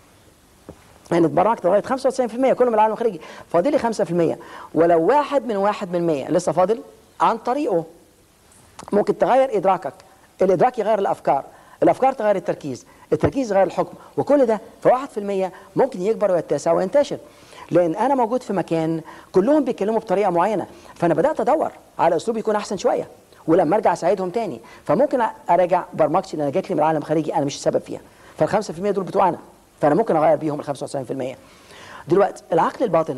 يعني اتبرمجت لغايه 95% كله من العالم الخارجي فاضل لي 5% ولو واحد من واحد من 100 لسه فاضل عن طريقه ممكن تغير ادراكك الادراك يغير الافكار الافكار تغير التركيز التركيز يغير الحكم وكل ده في 1% ممكن يكبر ويتسع وينتشر لان انا موجود في مكان كلهم بيتكلموا بطريقه معينه فانا بدات ادور على اسلوب يكون احسن شويه ولما ارجع اساعدهم تاني فممكن اراجع برمجتي اللي انا جات لي من العالم الخارجي انا مش السبب فيها فال 5% دول بتوعنا فانا ممكن اغير بيهم ال 95% دلوقتي العقل الباطن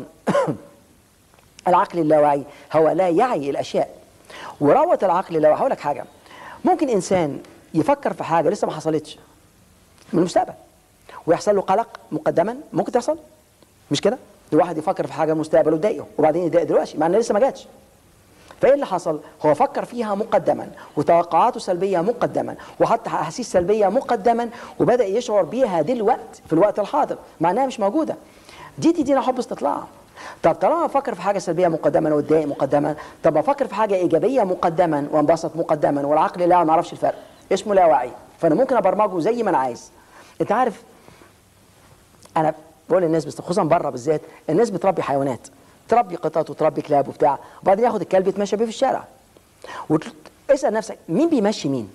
العقل اللاواعي هو لا يعي الاشياء وروة العقل اللاواعي هقول لك حاجه ممكن انسان يفكر في حاجه لسه ما حصلتش من المستقبل ويحصل له قلق مقدما ممكن تحصل مش كده الواحد يفكر في حاجه مستقبل وتضايقه وبعدين يضايق دلوقتي مع ان لسه ما جاتش فايه اللي حصل؟ هو فكر فيها مقدما وتوقعاته سلبيه مقدما وحط احاسيس سلبيه مقدما وبدا يشعر بيها دلوقتي في الوقت الحاضر مع انها مش موجوده. دي تدينا حب استطلاع. طب طالما افكر في حاجه سلبيه مقدما واتضايق مقدما، طب افكر في حاجه ايجابيه مقدما وانبسط مقدما والعقل لا ما اعرفش الفرق. اسمه لا وعي. فانا ممكن ابرمجه زي ما انا عايز. انت عارف انا بقول للناس بس خصوصا بره بالذات الناس بتربي حيوانات تربي قطط وتربي كلاب وبتاع وبعدين ياخد الكلب يتمشى بيه في الشارع واسال نفسك مين بيمشي مين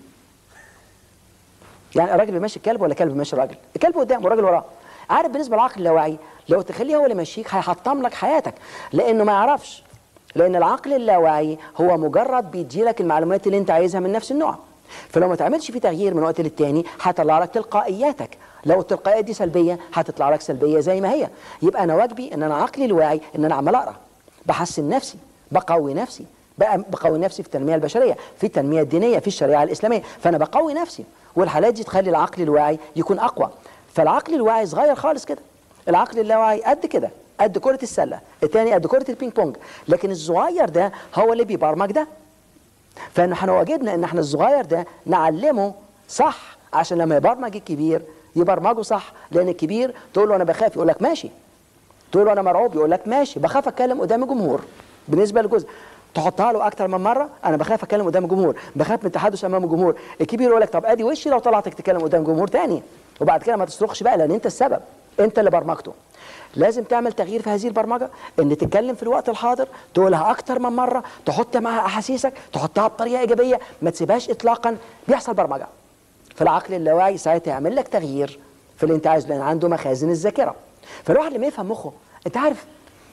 يعني الراجل بيمشي الكلب ولا الكلب بيمشي الراجل الكلب قدام والراجل وراه عارف بالنسبه للعقل اللاواعي لو تخليه هو اللي يمشيك هيحطم لك حياتك لانه ما يعرفش لان العقل اللاواعي هو مجرد بيدي لك المعلومات اللي انت عايزها من نفس النوع فلو ما تعملش فيه تغيير من وقت للتاني هيطلع لك تلقائياتك لو التلقائيات دي سلبيه هتطلع لك سلبيه زي ما هي يبقى انا واجبي ان انا عقلي الواعي ان انا عمال اقرا بحسن نفسي بقوي نفسي بقى بقوي نفسي في التنميه البشريه في التنميه الدينيه في الشريعه الاسلاميه فانا بقوي نفسي والحالات دي تخلي العقل الواعي يكون اقوى فالعقل الواعي صغير خالص كده العقل اللاواعي قد كده قد كره السله الثاني قد كره البينج بونج لكن الصغير ده هو اللي بيبرمج ده فاحنا واجبنا ان احنا الصغير ده نعلمه صح عشان لما يبرمج الكبير يبرمجه صح لان الكبير تقول له انا بخاف يقول لك ماشي تقول له انا مرعوب يقول لك ماشي بخاف اتكلم قدام الجمهور بالنسبه للجزء تحطها له اكتر من مره انا بخاف اتكلم قدام الجمهور بخاف من التحدث امام الجمهور الكبير يقول لك طب ادي وشي لو طلعتك تتكلم قدام جمهور تاني وبعد كده ما تصرخش بقى لان انت السبب انت اللي برمجته لازم تعمل تغيير في هذه البرمجه ان تتكلم في الوقت الحاضر تقولها اكتر من مره تحط معاها احاسيسك تحطها بطريقه ايجابيه ما تسيبهاش اطلاقا بيحصل برمجه في العقل اللاواعي ساعتها يعمل لك تغيير في اللي انت عايزه لان عنده مخازن الذاكره فالواحد لما يفهم مخه انت عارف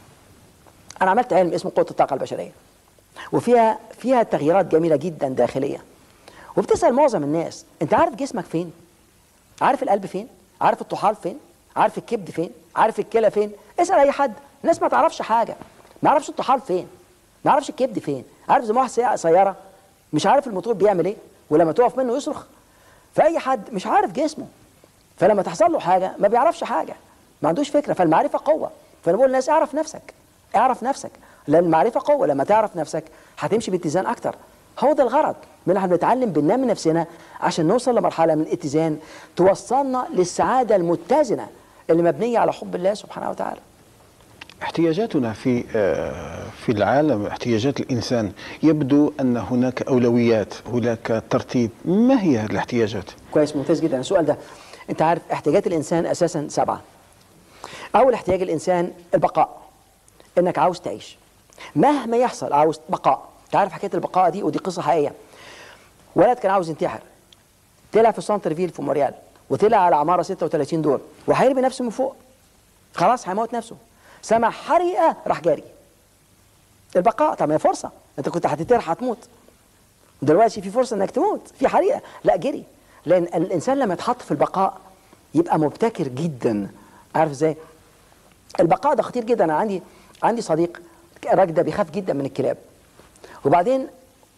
انا عملت علم اسمه قوه الطاقه البشريه وفيها فيها تغييرات جميله جدا داخليه وبتسال معظم الناس انت عارف جسمك فين عارف القلب فين عارف الطحال فين عارف الكبد فين عارف الكلى فين اسال اي حد الناس ما تعرفش حاجه ما يعرفش الطحال فين ما يعرفش الكبد فين عارف زي ما واحد سايق سياره مش عارف الموتور بيعمل ايه ولما تقف منه يصرخ فاي حد مش عارف جسمه فلما تحصل له حاجه ما بيعرفش حاجه ما عندوش فكره فالمعرفه قوه فانا بقول للناس اعرف نفسك اعرف نفسك لان المعرفه قوه لما تعرف نفسك هتمشي باتزان اكتر هو ده الغرض من احنا بنتعلم بننمي نفسنا عشان نوصل لمرحله من الاتزان توصلنا للسعاده المتزنه اللي مبنيه على حب الله سبحانه وتعالى احتياجاتنا في آه، في العالم احتياجات الانسان يبدو ان هناك اولويات هناك ترتيب ما هي هذه الاحتياجات كويس ممتاز جدا السؤال ده انت عارف احتياجات الانسان اساسا سبعه اول احتياج الانسان البقاء انك عاوز تعيش مهما يحصل عاوز بقاء انت عارف حكايه البقاء دي ودي قصه حقيقيه ولد كان عاوز ينتحر طلع في سانتر فيل في موريال وطلع على عماره 36 دور وهيرمي نفسه من فوق خلاص هيموت نفسه سمع حريقه راح جاري البقاء طب ما هي فرصه انت كنت هتطير هتموت دلوقتي في فرصه انك تموت في حريقه لا جري لان الانسان لما يتحط في البقاء يبقى مبتكر جدا عارف ازاي البقاء ده خطير جدا انا عندي عندي صديق الراجل ده بيخاف جدا من الكلاب وبعدين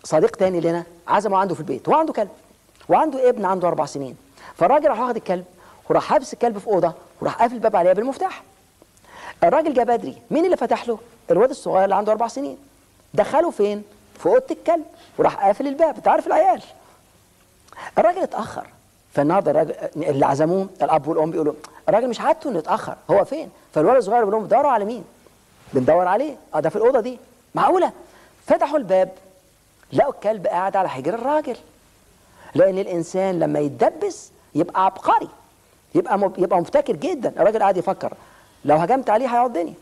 صديق تاني لنا عزمه عنده في البيت هو عنده كلب وعنده ابن عنده اربع سنين فالراجل راح واخد الكلب وراح حابس الكلب في اوضه وراح قافل الباب عليها بالمفتاح الراجل جه بدري مين اللي فتح له الواد الصغير اللي عنده اربع سنين دخله فين في اوضه الكلب وراح قافل الباب انت عارف العيال الراجل اتاخر فالنهارده الراجل اللي عزموه الاب والام بيقولوا الراجل مش عادته انه اتاخر هو فين فالولد الصغير بيقول لهم بتدوروا على مين بندور عليه اه ده في الاوضه دي معقوله فتحوا الباب لقوا الكلب قاعد على حجر الراجل لان الانسان لما يتدبس يبقى عبقري يبقى مب... يبقى مبتكر جدا الراجل قاعد يفكر لو هجمت عليه هيعضني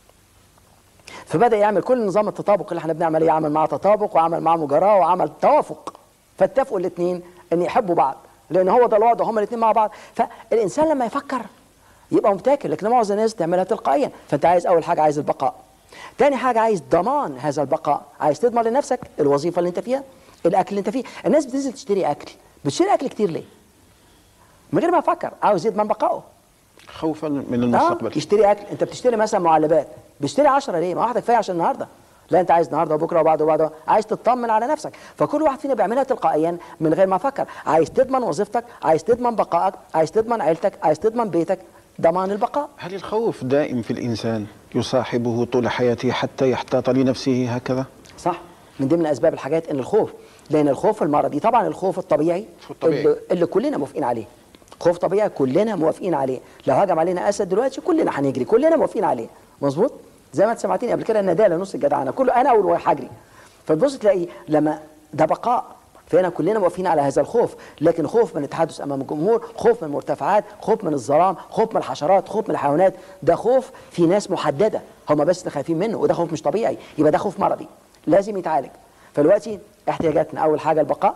فبدا يعمل كل نظام التطابق اللي احنا بنعمل ايه عمل معاه تطابق وعمل معاه مجاراه وعمل توافق فاتفقوا الاثنين ان يحبوا بعض لان هو ده الوضع هما الاثنين مع بعض فالانسان لما يفكر يبقى مبتكر لكن معظم الناس تعملها تلقائيا فانت عايز اول حاجه عايز البقاء تاني حاجه عايز ضمان هذا البقاء عايز تضمن لنفسك الوظيفه اللي انت فيها الاكل اللي انت فيه الناس بتنزل تشتري اكل بتشتري اكل كتير ليه من غير ما يفكر عاوز يضمن بقائه خوفا من اه المستقبل يشتري اكل انت بتشتري مثلا معلبات بتشتري 10 ليه ما واحده كفايه عشان النهارده لا انت عايز النهارده وبكره وبعده وبعده عايز تطمن على نفسك فكل واحد فينا بيعملها تلقائيا من غير ما يفكر عايز تضمن وظيفتك عايز تضمن بقائك عايز تضمن عيلتك عايز تضمن بيتك ضمان البقاء هل الخوف دائم في الإنسان يصاحبه طول حياته حتى يحتاط لنفسه هكذا صح من ضمن اسباب الحاجات ان الخوف لان الخوف المرضي طبعا الخوف الطبيعي الخوف الطبيعي. اللي, اللي كلنا موافقين عليه خوف طبيعي كلنا موافقين عليه لو هجم علينا اسد دلوقتي كلنا هنجري كلنا موافقين عليه مظبوط زي ما انت سمعتني قبل كده الندالة نص الجدعنه كله انا اول واحد هجري فتبص تلاقي لما ده بقاء فهنا كلنا موافقين على هذا الخوف لكن خوف من التحدث امام الجمهور خوف من المرتفعات خوف من الظلام خوف من الحشرات خوف من الحيوانات ده خوف في ناس محدده هم بس اللي خايفين منه وده خوف مش طبيعي يبقى ده خوف مرضي لازم يتعالج فدلوقتي احتياجاتنا اول حاجه البقاء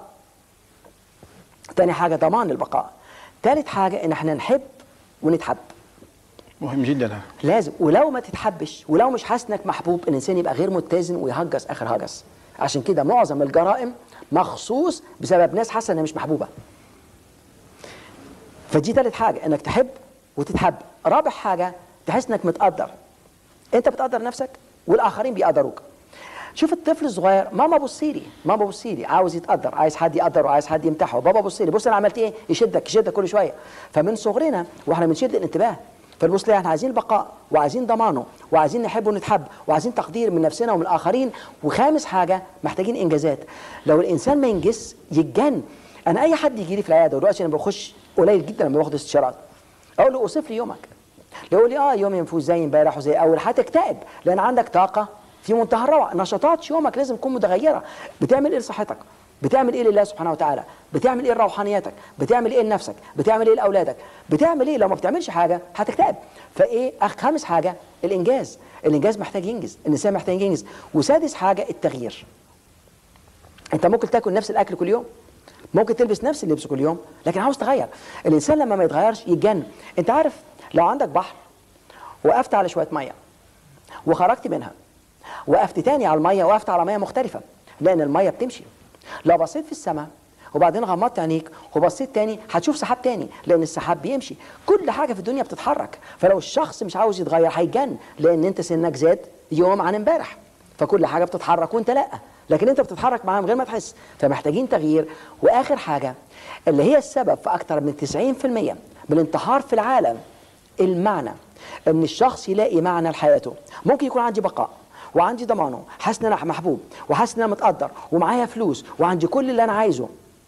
تاني حاجه ضمان البقاء تالت حاجه ان احنا نحب ونتحب مهم جدا هذا. لازم ولو ما تتحبش ولو مش حاسس انك محبوب الانسان يبقى غير متزن ويهجس اخر هجس عشان كده معظم الجرائم مخصوص بسبب ناس حاسه انها مش محبوبه فدي تالت حاجه انك تحب وتتحب رابع حاجه تحس انك متقدر انت بتقدر نفسك والاخرين بيقدروك شوف الطفل الصغير ماما بصي لي ماما بصي لي عاوز يتقدر عايز حد يقدره عايز حد يمتحه بابا بصي لي بص انا عملت ايه يشدك يشدك كل شويه فمن صغرنا واحنا بنشد الانتباه فنبص ليه احنا عايزين البقاء وعايزين ضمانه وعايزين نحب ونتحب وعايزين تقدير من نفسنا ومن الاخرين وخامس حاجه محتاجين انجازات لو الانسان ما ينجز يتجن انا اي حد يجي لي في العياده دلوقتي انا بخش قليل جدا لما باخد استشارات اقول له اوصف لي يومك يقول لي اه يومي مفوز زي امبارح وزي اول هتكتئب لان عندك طاقه في منتهى الروعه نشاطات يومك لازم تكون متغيره بتعمل ايه لصحتك بتعمل ايه لله سبحانه وتعالى بتعمل ايه لروحانيتك بتعمل ايه لنفسك بتعمل ايه لاولادك بتعمل ايه لو ما بتعملش حاجه هتكتئب فايه أخ- خامس حاجه الانجاز الانجاز محتاج ينجز الانسان محتاج ينجز وسادس حاجه التغيير انت ممكن تاكل نفس الاكل كل يوم ممكن تلبس نفس اللبس كل يوم لكن عاوز تغير الانسان لما ما يتغيرش يتجن انت عارف لو عندك بحر وقفت على شويه ميه وخرجت منها وقفت تاني على الميه وقفت على ميه مختلفه لان الميه بتمشي لو بصيت في السماء وبعدين غمضت عينيك وبصيت تاني هتشوف سحاب تاني لان السحاب بيمشي كل حاجه في الدنيا بتتحرك فلو الشخص مش عاوز يتغير هيجن لان انت سنك زاد يوم عن امبارح فكل حاجه بتتحرك وانت لا لكن انت بتتحرك معاها من غير ما تحس فمحتاجين تغيير واخر حاجه اللي هي السبب في اكتر من 90% من الانتحار في العالم المعنى ان الشخص يلاقي معنى لحياته ممكن يكون عندي بقاء وعندي ضمانه حاسس ان انا محبوب وحاسس ان انا متقدر ومعايا فلوس وعندي كل اللي انا عايزه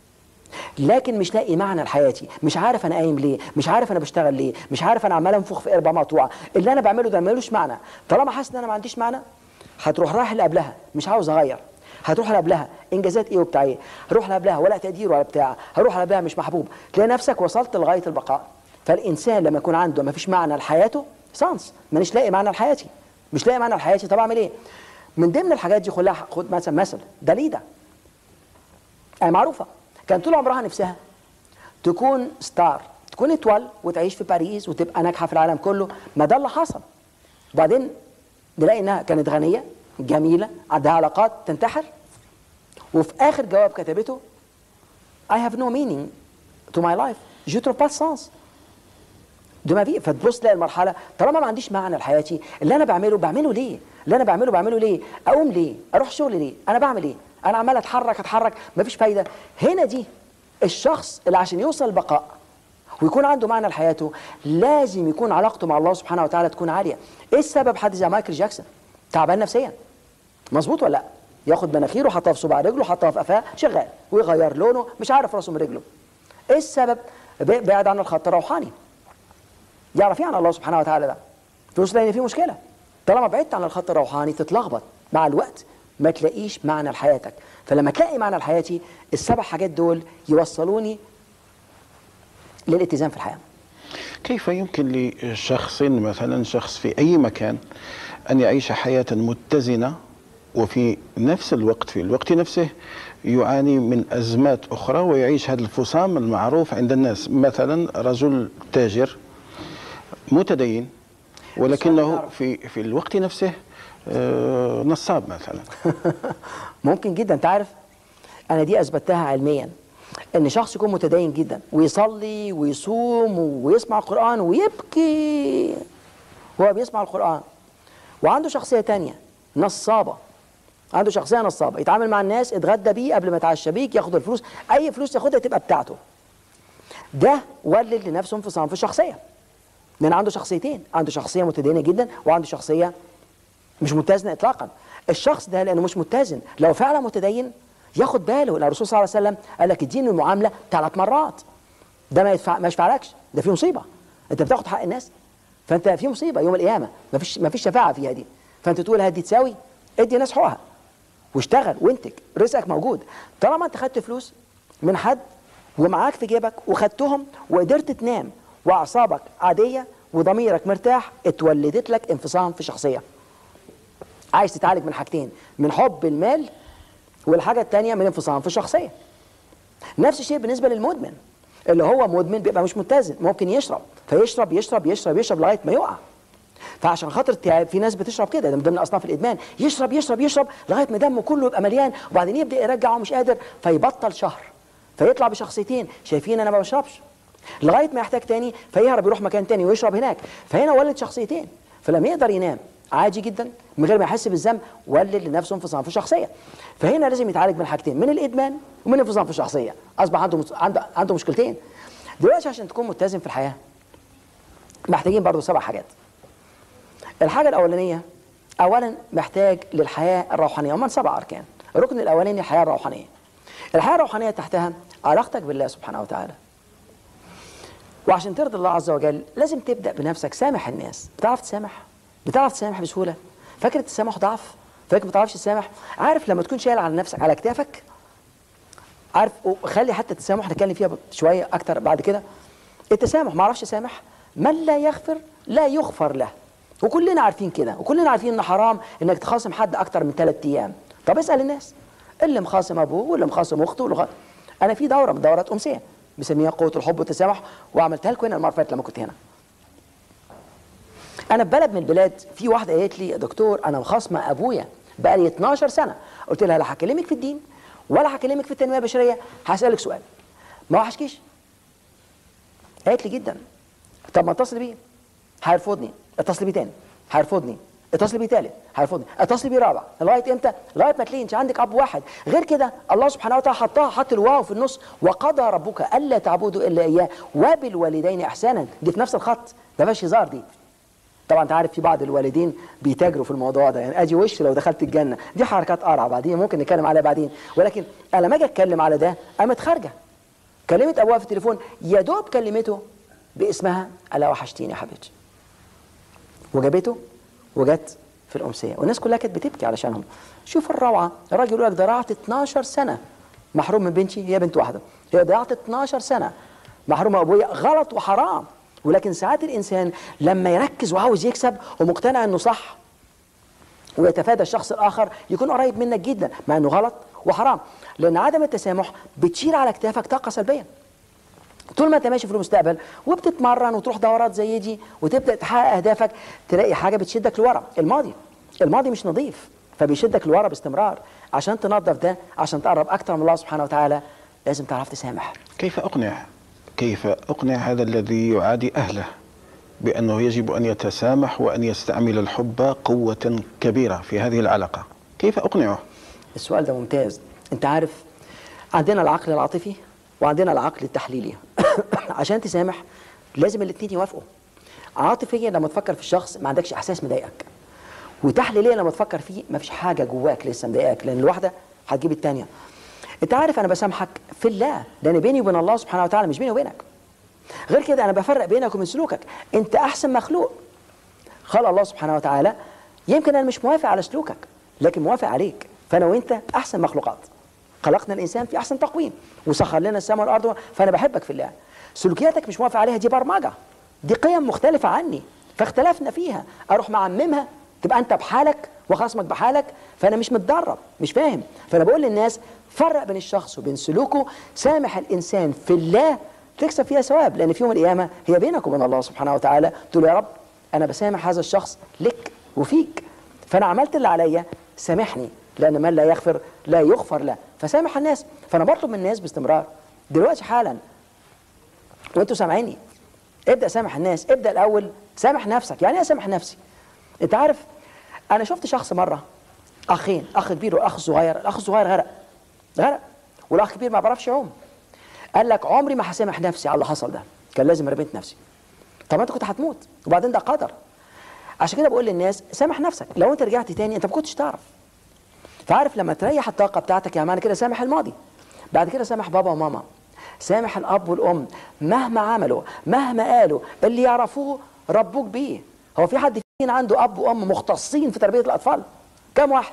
لكن مش لاقي معنى لحياتي مش عارف انا قايم ليه مش عارف انا بشتغل ليه مش عارف انا عمال انفخ في قربه مقطوعه اللي انا بعمله ده ملوش معنى طالما حاسس ان انا ما عنديش معنى هتروح رايح اللي قبلها مش عاوز اغير هتروح اللي قبلها انجازات ايه وبتاع ايه هروح اللي قبلها ولا تقدير ولا بتاع هروح اللي قبلها مش محبوب تلاقي نفسك وصلت لغايه البقاء فالانسان لما يكون عنده ما فيش معنى لحياته سانس مانيش لاقي معنى لحياتي مش لاقي معنى لحياتي طب اعمل ايه من ضمن الحاجات دي كلها خد مثلا مثل داليدا آه معروفه كان طول عمرها نفسها تكون ستار تكون اتول وتعيش في باريس وتبقى ناجحه في العالم كله ما ده اللي حصل وبعدين نلاقي انها كانت غنيه جميله عندها علاقات تنتحر وفي اخر جواب كتبته I have no meaning to my life je trouve pas de sens de ma vie فتبص تلاقي المرحله طالما ما عنديش معنى لحياتي اللي انا بعمله بعمله ليه اللي انا بعمله بعمله ليه اقوم ليه اروح شغل ليه انا بعمل ايه انا عمال اتحرك اتحرك مفيش فايده هنا دي الشخص اللي عشان يوصل البقاء ويكون عنده معنى لحياته لازم يكون علاقته مع الله سبحانه وتعالى تكون عاليه ايه السبب حد زي مايكل جاكسون تعبان نفسيا مظبوط ولا لا ياخد مناخيره حطها في صباع رجله حطها في قفاه شغال ويغير لونه مش عارف راسه من رجله ايه السبب ب- بعد عن الخط الروحاني يعرف ايه عن الله سبحانه وتعالى ده فلوس لان في مشكله طالما بعدت عن الخط الروحاني تتلخبط مع الوقت ما تلاقيش معنى لحياتك فلما تلاقي معنى لحياتي السبع حاجات دول يوصلوني للاتزان في الحياه كيف يمكن لشخص مثلا شخص في أي مكان أن يعيش حياة متزنة وفي نفس الوقت في الوقت نفسه يعاني من أزمات أخرى ويعيش هذا الفصام المعروف عند الناس مثلا رجل تاجر متدين ولكنه في في الوقت نفسه آه، نصاب مثلا ممكن جدا انت عارف انا دي اثبتها علميا ان شخص يكون متدين جدا ويصلي ويصوم ويسمع القران ويبكي وهو بيسمع القران وعنده شخصيه تانية نصابه عنده شخصيه نصابه يتعامل مع الناس اتغدى بيه قبل ما يتعشى بيك ياخد الفلوس اي فلوس ياخدها تبقى بتاعته ده ولد لنفسه انفصام في الشخصيه لان عنده شخصيتين عنده شخصيه متدينه جدا وعنده شخصيه مش متزنه اطلاقا الشخص ده لانه مش متزن لو فعلا متدين ياخد باله لان الرسول صلى الله عليه وسلم قال لك اديني المعامله ثلاث مرات ده ما يدفع ما يشفعلكش ده في مصيبه انت بتاخد حق الناس فانت في مصيبه يوم القيامه ما فيش ما فيش شفاعه فيها دي فانت تقول هدي تساوي ادي الناس حقوقها واشتغل وانتج رزقك موجود طالما انت خدت فلوس من حد ومعاك في جيبك وخدتهم وقدرت تنام واعصابك عاديه وضميرك مرتاح اتولدت لك انفصام في شخصيه عايز تتعالج من حاجتين من حب المال والحاجه الثانيه من انفصام في الشخصيه نفس الشيء بالنسبه للمدمن اللي هو مدمن بيبقى مش متزن ممكن يشرب فيشرب يشرب يشرب يشرب لغايه ما يقع فعشان خاطر التعب في ناس بتشرب كده ده من ضمن اصناف الادمان يشرب يشرب يشرب لغايه ما دمه كله يبقى مليان وبعدين يبدا يرجع ومش قادر فيبطل شهر فيطلع بشخصيتين شايفين انا ما بشربش لغايه ما يحتاج تاني فيهرب يروح مكان تاني ويشرب هناك فهنا ولد شخصيتين فلما يقدر ينام عادي جدا من غير ما يحس بالذنب ولد لنفسه انفصام في الشخصيه فهنا لازم يتعالج من حاجتين من الادمان ومن انفصام في الشخصيه اصبح عنده مس- عنده عنده مشكلتين دلوقتي عشان تكون متزن في الحياه محتاجين برضو سبع حاجات الحاجه الاولانيه اولا محتاج للحياه الروحانيه هم سبع اركان الركن الاولاني الحياه الروحانيه الحياه الروحانيه تحتها علاقتك بالله سبحانه وتعالى وعشان ترضي الله عز وجل لازم تبدا بنفسك سامح الناس بتعرف تسامح بتعرف تسامح بسهوله فاكر التسامح ضعف فاكر ما بتعرفش تسامح عارف لما تكون شايل على نفسك على كتافك عارف خلي حتى التسامح نتكلم فيها شويه اكتر بعد كده التسامح ما اعرفش اسامح من لا يغفر لا يغفر له وكلنا عارفين كده وكلنا عارفين ان حرام انك تخاصم حد اكتر من ثلاث ايام طب اسال الناس اللي مخاصم ابوه واللي مخاصم اخته واللي مخاصم. انا في دوره من دورات امسيه بسميها قوه الحب والتسامح وعملتها لكم هنا المره اللي فاتت لما كنت هنا انا في بلد من البلاد في واحده قالت لي يا دكتور انا مخاصمه ابويا بقالي 12 سنه قلت لها لا هكلمك في الدين ولا هكلمك في التنميه البشريه هسالك سؤال ما وحشكيش قالت لي جدا طب ما اتصل بيه هيرفضني اتصل بيه تاني هيرفضني اتصل بيه تالت هيرفضني اتصل بيه رابع لغايه امتى لغايه ما تلاقي انت عندك اب واحد غير كده الله سبحانه وتعالى حطها حط الواو في النص وقضى ربك الا تعبدوا الا اياه وبالوالدين احسانا دي في نفس الخط ده مفيش هزار دي طبعا انت عارف في بعض الوالدين بيتاجروا في الموضوع ده يعني اجي وش لو دخلت الجنه دي حركات قرع بعدين ممكن نتكلم عليها بعدين ولكن انا لما اجي اتكلم على ده قامت خارجه كلمت ابوها في التليفون يا دوب كلمته باسمها الا وحشتيني يا حبيبتي وجابته وجت في الامسيه والناس كلها كانت بتبكي علشانهم شوف الروعه الراجل يقول لك ضيعت 12 سنه محروم من بنتي هي بنت واحده هي ضيعت 12 سنه محروم من ابويا غلط وحرام ولكن ساعات الانسان لما يركز وعاوز يكسب ومقتنع انه صح ويتفادى الشخص الاخر يكون قريب منك جدا مع انه غلط وحرام لان عدم التسامح بتشيل على كتافك طاقه سلبيه طول ما انت ماشي في المستقبل وبتتمرن وتروح دورات زي دي وتبدا تحقق اهدافك تلاقي حاجه بتشدك لورا الماضي الماضي مش نظيف فبيشدك لورا باستمرار عشان تنظف ده عشان تقرب اكتر من الله سبحانه وتعالى لازم تعرف تسامح كيف أقنع كيف أقنع هذا الذي يعادي أهله بأنه يجب أن يتسامح وأن يستعمل الحب قوة كبيرة في هذه العلاقة كيف أقنعه السؤال ده ممتاز انت عارف عندنا العقل العاطفي وعندنا العقل التحليلي عشان تسامح لازم الاثنين يوافقوا عاطفيا لما تفكر في الشخص ما عندكش احساس مضايقك وتحليليا لما تفكر فيه ما فيش حاجه جواك لسه مضايقاك لان الواحده هتجيب الثانيه انت عارف انا بسامحك في الله لان بيني وبين الله سبحانه وتعالى مش بيني وبينك غير كده انا بفرق بينك وبين سلوكك انت احسن مخلوق قال الله سبحانه وتعالى يمكن انا مش موافق على سلوكك لكن موافق عليك فانا وانت احسن مخلوقات خلقنا الانسان في احسن تقويم وسخر لنا السماء والارض فانا بحبك في الله سلوكياتك مش موافق عليها دي برمجه دي قيم مختلفه عني فاختلفنا فيها اروح معممها تبقى انت بحالك وخصمك بحالك فانا مش متدرب مش فاهم فانا بقول للناس فرق بين الشخص وبين سلوكه سامح الانسان في الله تكسب فيها ثواب لان في يوم القيامه هي بينك وبين الله سبحانه وتعالى تقول يا رب انا بسامح هذا الشخص لك وفيك فانا عملت اللي عليا سامحني لان من لا يغفر لا يغفر له فسامح الناس فانا بطلب من الناس باستمرار دلوقتي حالا وانتوا سامعيني ابدا سامح الناس ابدا الاول سامح نفسك يعني ايه سامح نفسي انت عارف انا شفت شخص مره اخين اخ كبير واخ صغير الاخ الصغير غرق غرق والاخ الكبير ما بيعرفش يعوم قال لك عمري ما هسامح نفسي على اللي حصل ده كان لازم رميت نفسي طب انت كنت هتموت وبعدين ده قدر عشان كده بقول للناس سامح نفسك لو انت رجعت تاني انت ما كنتش تعرف فعارف لما تريح الطاقه بتاعتك يا معنى كده سامح الماضي بعد كده سامح بابا وماما سامح الاب والام مهما عملوا مهما قالوا اللي يعرفوه ربوك بيه هو في حد فينا عنده اب وام مختصين في تربيه الاطفال كم واحد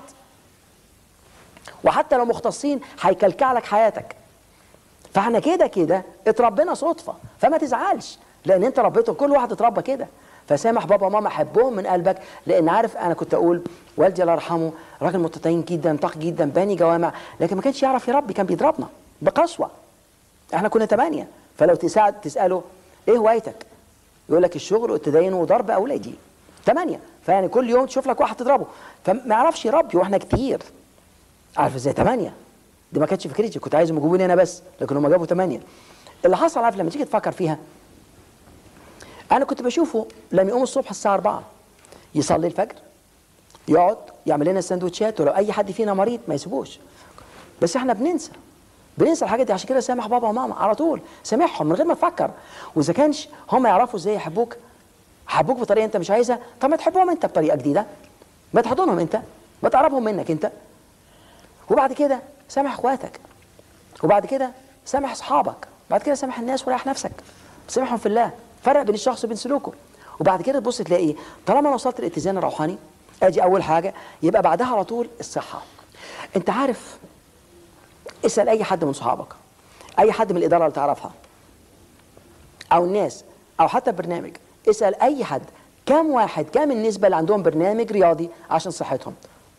وحتى لو مختصين هيكلكع لك حياتك فاحنا كده كده اتربينا صدفه فما تزعلش لان انت ربيتهم كل واحد اتربى كده فسامح بابا وماما حبهم من قلبك لان عارف انا كنت اقول والدي الله يرحمه راجل متدين جدا طاق جدا باني جوامع لكن ما كانش يعرف يربي كان بيضربنا بقسوه احنا كنا ثمانيه فلو تساعد تساله ايه هوايتك؟ يقول لك الشغل والتدين وضرب اولادي ثمانيه فيعني كل يوم تشوف لك واحد تضربه فما يعرفش يربي واحنا كتير عارف ازاي ثمانيه دي ما كانتش فكرتي كنت عايزهم يجيبوني انا بس لكن هم جابوا ثمانيه اللي حصل عارف لما تيجي تفكر فيها انا كنت بشوفه لما يقوم الصبح الساعه 4 يصلي الفجر يقعد يعمل لنا السندوتشات ولو اي حد فينا مريض ما يسيبوش بس احنا بننسى بننسى الحاجات دي عشان كده سامح بابا وماما على طول سامحهم من غير ما تفكر واذا كانش هم يعرفوا ازاي يحبوك حبوك بطريقه انت مش عايزها طب ما تحبهم انت بطريقه جديده ما تحضنهم انت ما تقربهم منك انت وبعد كده سامح اخواتك وبعد كده سامح اصحابك بعد كده سامح الناس وريح نفسك سامحهم في الله فرق بين الشخص وبين سلوكه وبعد كده تبص تلاقي ايه طالما انا وصلت الاتزان الروحاني ادي اول حاجه يبقى بعدها على طول الصحه انت عارف اسال اي حد من صحابك اي حد من الاداره اللي تعرفها او الناس او حتى برنامج اسال اي حد كم واحد كم النسبه اللي عندهم برنامج رياضي عشان صحتهم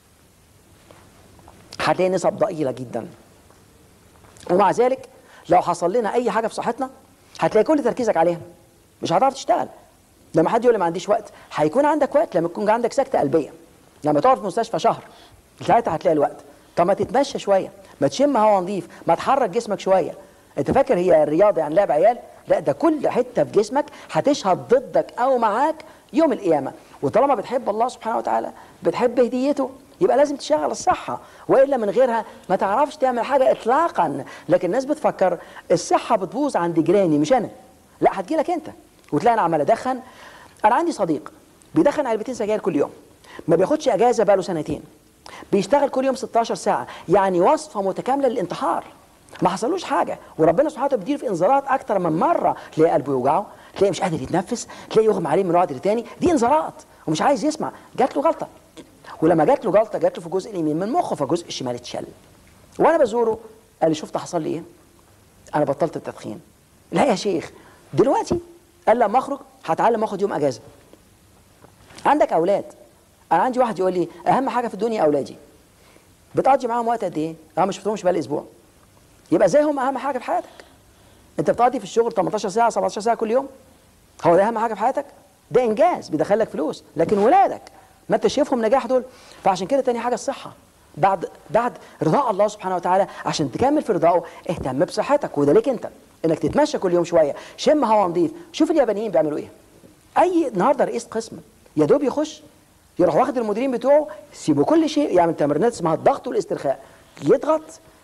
هتلاقي نسب ضئيله جدا ومع ذلك لو حصل لنا اي حاجه في صحتنا هتلاقي كل تركيزك عليها مش هتعرف تشتغل لما حد يقول لي ما عنديش وقت هيكون عندك وقت لما يكون عندك سكته قلبيه لما تقعد في مستشفى شهر ساعتها هتلاقي الوقت طب ما تتمشى شويه ما تشم هوا نظيف ما تحرك جسمك شويه انت فاكر هي الرياضه يعني لعب عيال لا ده كل حته في جسمك هتشهد ضدك او معاك يوم القيامه وطالما بتحب الله سبحانه وتعالى بتحب هديته يبقى لازم تشغل الصحة وإلا من غيرها ما تعرفش تعمل حاجة إطلاقا لكن الناس بتفكر الصحة بتبوظ عند جيراني مش أنا لا هتجيلك أنت وتلاقي أنا عمال أدخن أنا عندي صديق بيدخن علبتين سجاير كل يوم ما بياخدش أجازة بقاله سنتين بيشتغل كل يوم 16 ساعة يعني وصفة متكاملة للانتحار ما حصلوش حاجة وربنا سبحانه وتعالى بيدير في انذارات أكتر من مرة تلاقي قلبه يوجعه تلاقي مش قادر يتنفس تلاقي يغمى عليه من وقت لتاني دي انذارات ومش عايز يسمع جات له غلطة ولما جات له جلطه جات له في الجزء اليمين من مخه فالجزء الشمال اتشل وانا بزوره قال لي شفت حصل لي ايه انا بطلت التدخين لا يا شيخ دلوقتي قال لما اخرج هتعلم اخد يوم اجازه عندك اولاد انا عندي واحد يقول لي اهم حاجه في الدنيا اولادي بتقضي معاهم وقت قد ايه انا ما شفتهمش بقى الاسبوع يبقى زي هم اهم حاجه في حياتك انت بتقضي في الشغل 18 ساعه 17 ساعه كل يوم هو ده اهم حاجه في حياتك ده انجاز بيدخلك فلوس لكن ولادك ما انت شايفهم نجاح دول فعشان كده تاني حاجه الصحه بعد بعد رضاء الله سبحانه وتعالى عشان تكمل في رضائه اهتم بصحتك وده ليك انت انك تتمشى كل يوم شويه شم هوا نظيف شوف اليابانيين بيعملوا ايه اي النهارده رئيس قسم يا دوب يخش يروح واخد المديرين بتوعه يسيبوا كل شيء يعمل تمرينات اسمها الضغط والاسترخاء يضغط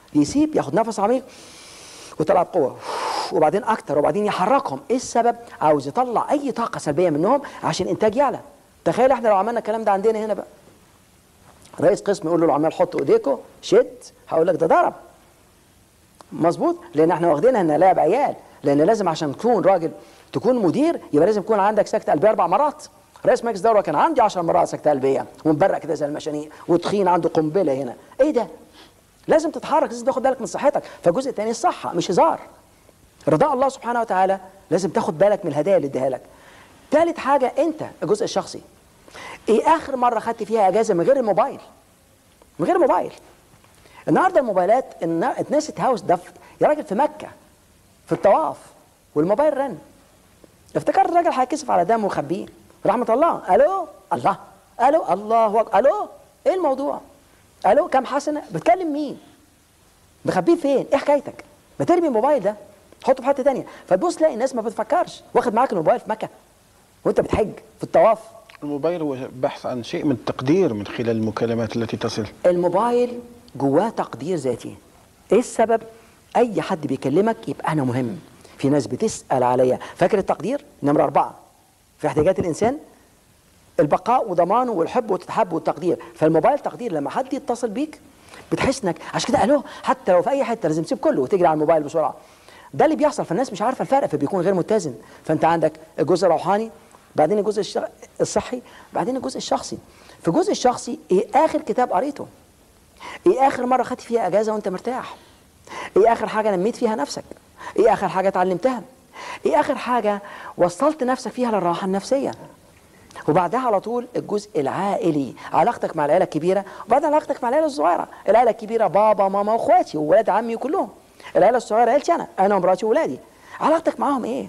يسيب ياخد نفس عميق ويطلع بقوه وبعدين اكتر وبعدين يحركهم ايه السبب عاوز يطلع اي طاقه سلبيه منهم عشان الانتاج يعلى تخيل احنا لو عملنا الكلام ده عندنا هنا بقى رئيس قسم يقول له العمال حطوا ايديكم شد هقول لك ده ضرب مظبوط لان احنا واخدينها انها لعب عيال لان لازم عشان تكون راجل تكون مدير يبقى لازم يكون عندك سكته قلبيه اربع مرات رئيس مجلس الدوله كان عندي 10 مرات سكته قلبيه ومبرق كده زي المشانيق وتخين عنده قنبله هنا ايه ده لازم تتحرك لازم تاخد بالك من صحتك فالجزء الثاني الصحه مش هزار رضاء الله سبحانه وتعالى لازم تاخد بالك من الهدايا اللي اديها لك ثالث حاجه انت الجزء الشخصي ايه اخر مره خدت فيها اجازه من غير الموبايل من غير موبايل النهارده الموبايلات النا- الناس اتهاوس ده في- يا راجل في مكه في الطواف والموبايل رن افتكر الراجل هيكسف على دمه ويخبيه رحمه الله الو الله الو الله أكبر. الو ايه الموضوع الو كام حسنه بتكلم مين مخبيه فين ايه حكايتك ما ترمي الموبايل ده حطه في حته تانية فتبص تلاقي الناس ما بتفكرش واخد معاك الموبايل في مكه وانت بتحج في الطواف الموبايل هو بحث عن شيء من التقدير من خلال المكالمات التي تصل الموبايل جواه تقدير ذاتي ايه السبب اي حد بيكلمك يبقى انا مهم في ناس بتسال عليا فاكر التقدير نمره اربعه في احتياجات الانسان البقاء وضمانه والحب والتحب والتقدير فالموبايل تقدير لما حد يتصل بيك بتحس انك عشان كده الو حتى لو في اي حته لازم تسيب كله وتجري على الموبايل بسرعه ده اللي بيحصل فالناس مش عارفه الفرق فبيكون غير متزن فانت عندك الجزء الروحاني بعدين الجزء الش- الصحي بعدين الجزء الشخصي في الجزء الشخصي ايه اخر كتاب قريته ايه اخر مره خدت فيها اجازه وانت مرتاح ايه اخر حاجه نميت فيها نفسك ايه اخر حاجه اتعلمتها ايه اخر حاجه وصلت نفسك فيها للراحه النفسيه وبعدها على طول الجزء العائلي علاقتك مع العيله الكبيره وبعدين علاقتك مع العيله الصغيره العيله الكبيره بابا ماما واخواتي وولاد عمي كلهم العيله الصغيره عيلتي انا انا ومراتي وولادي علاقتك معاهم ايه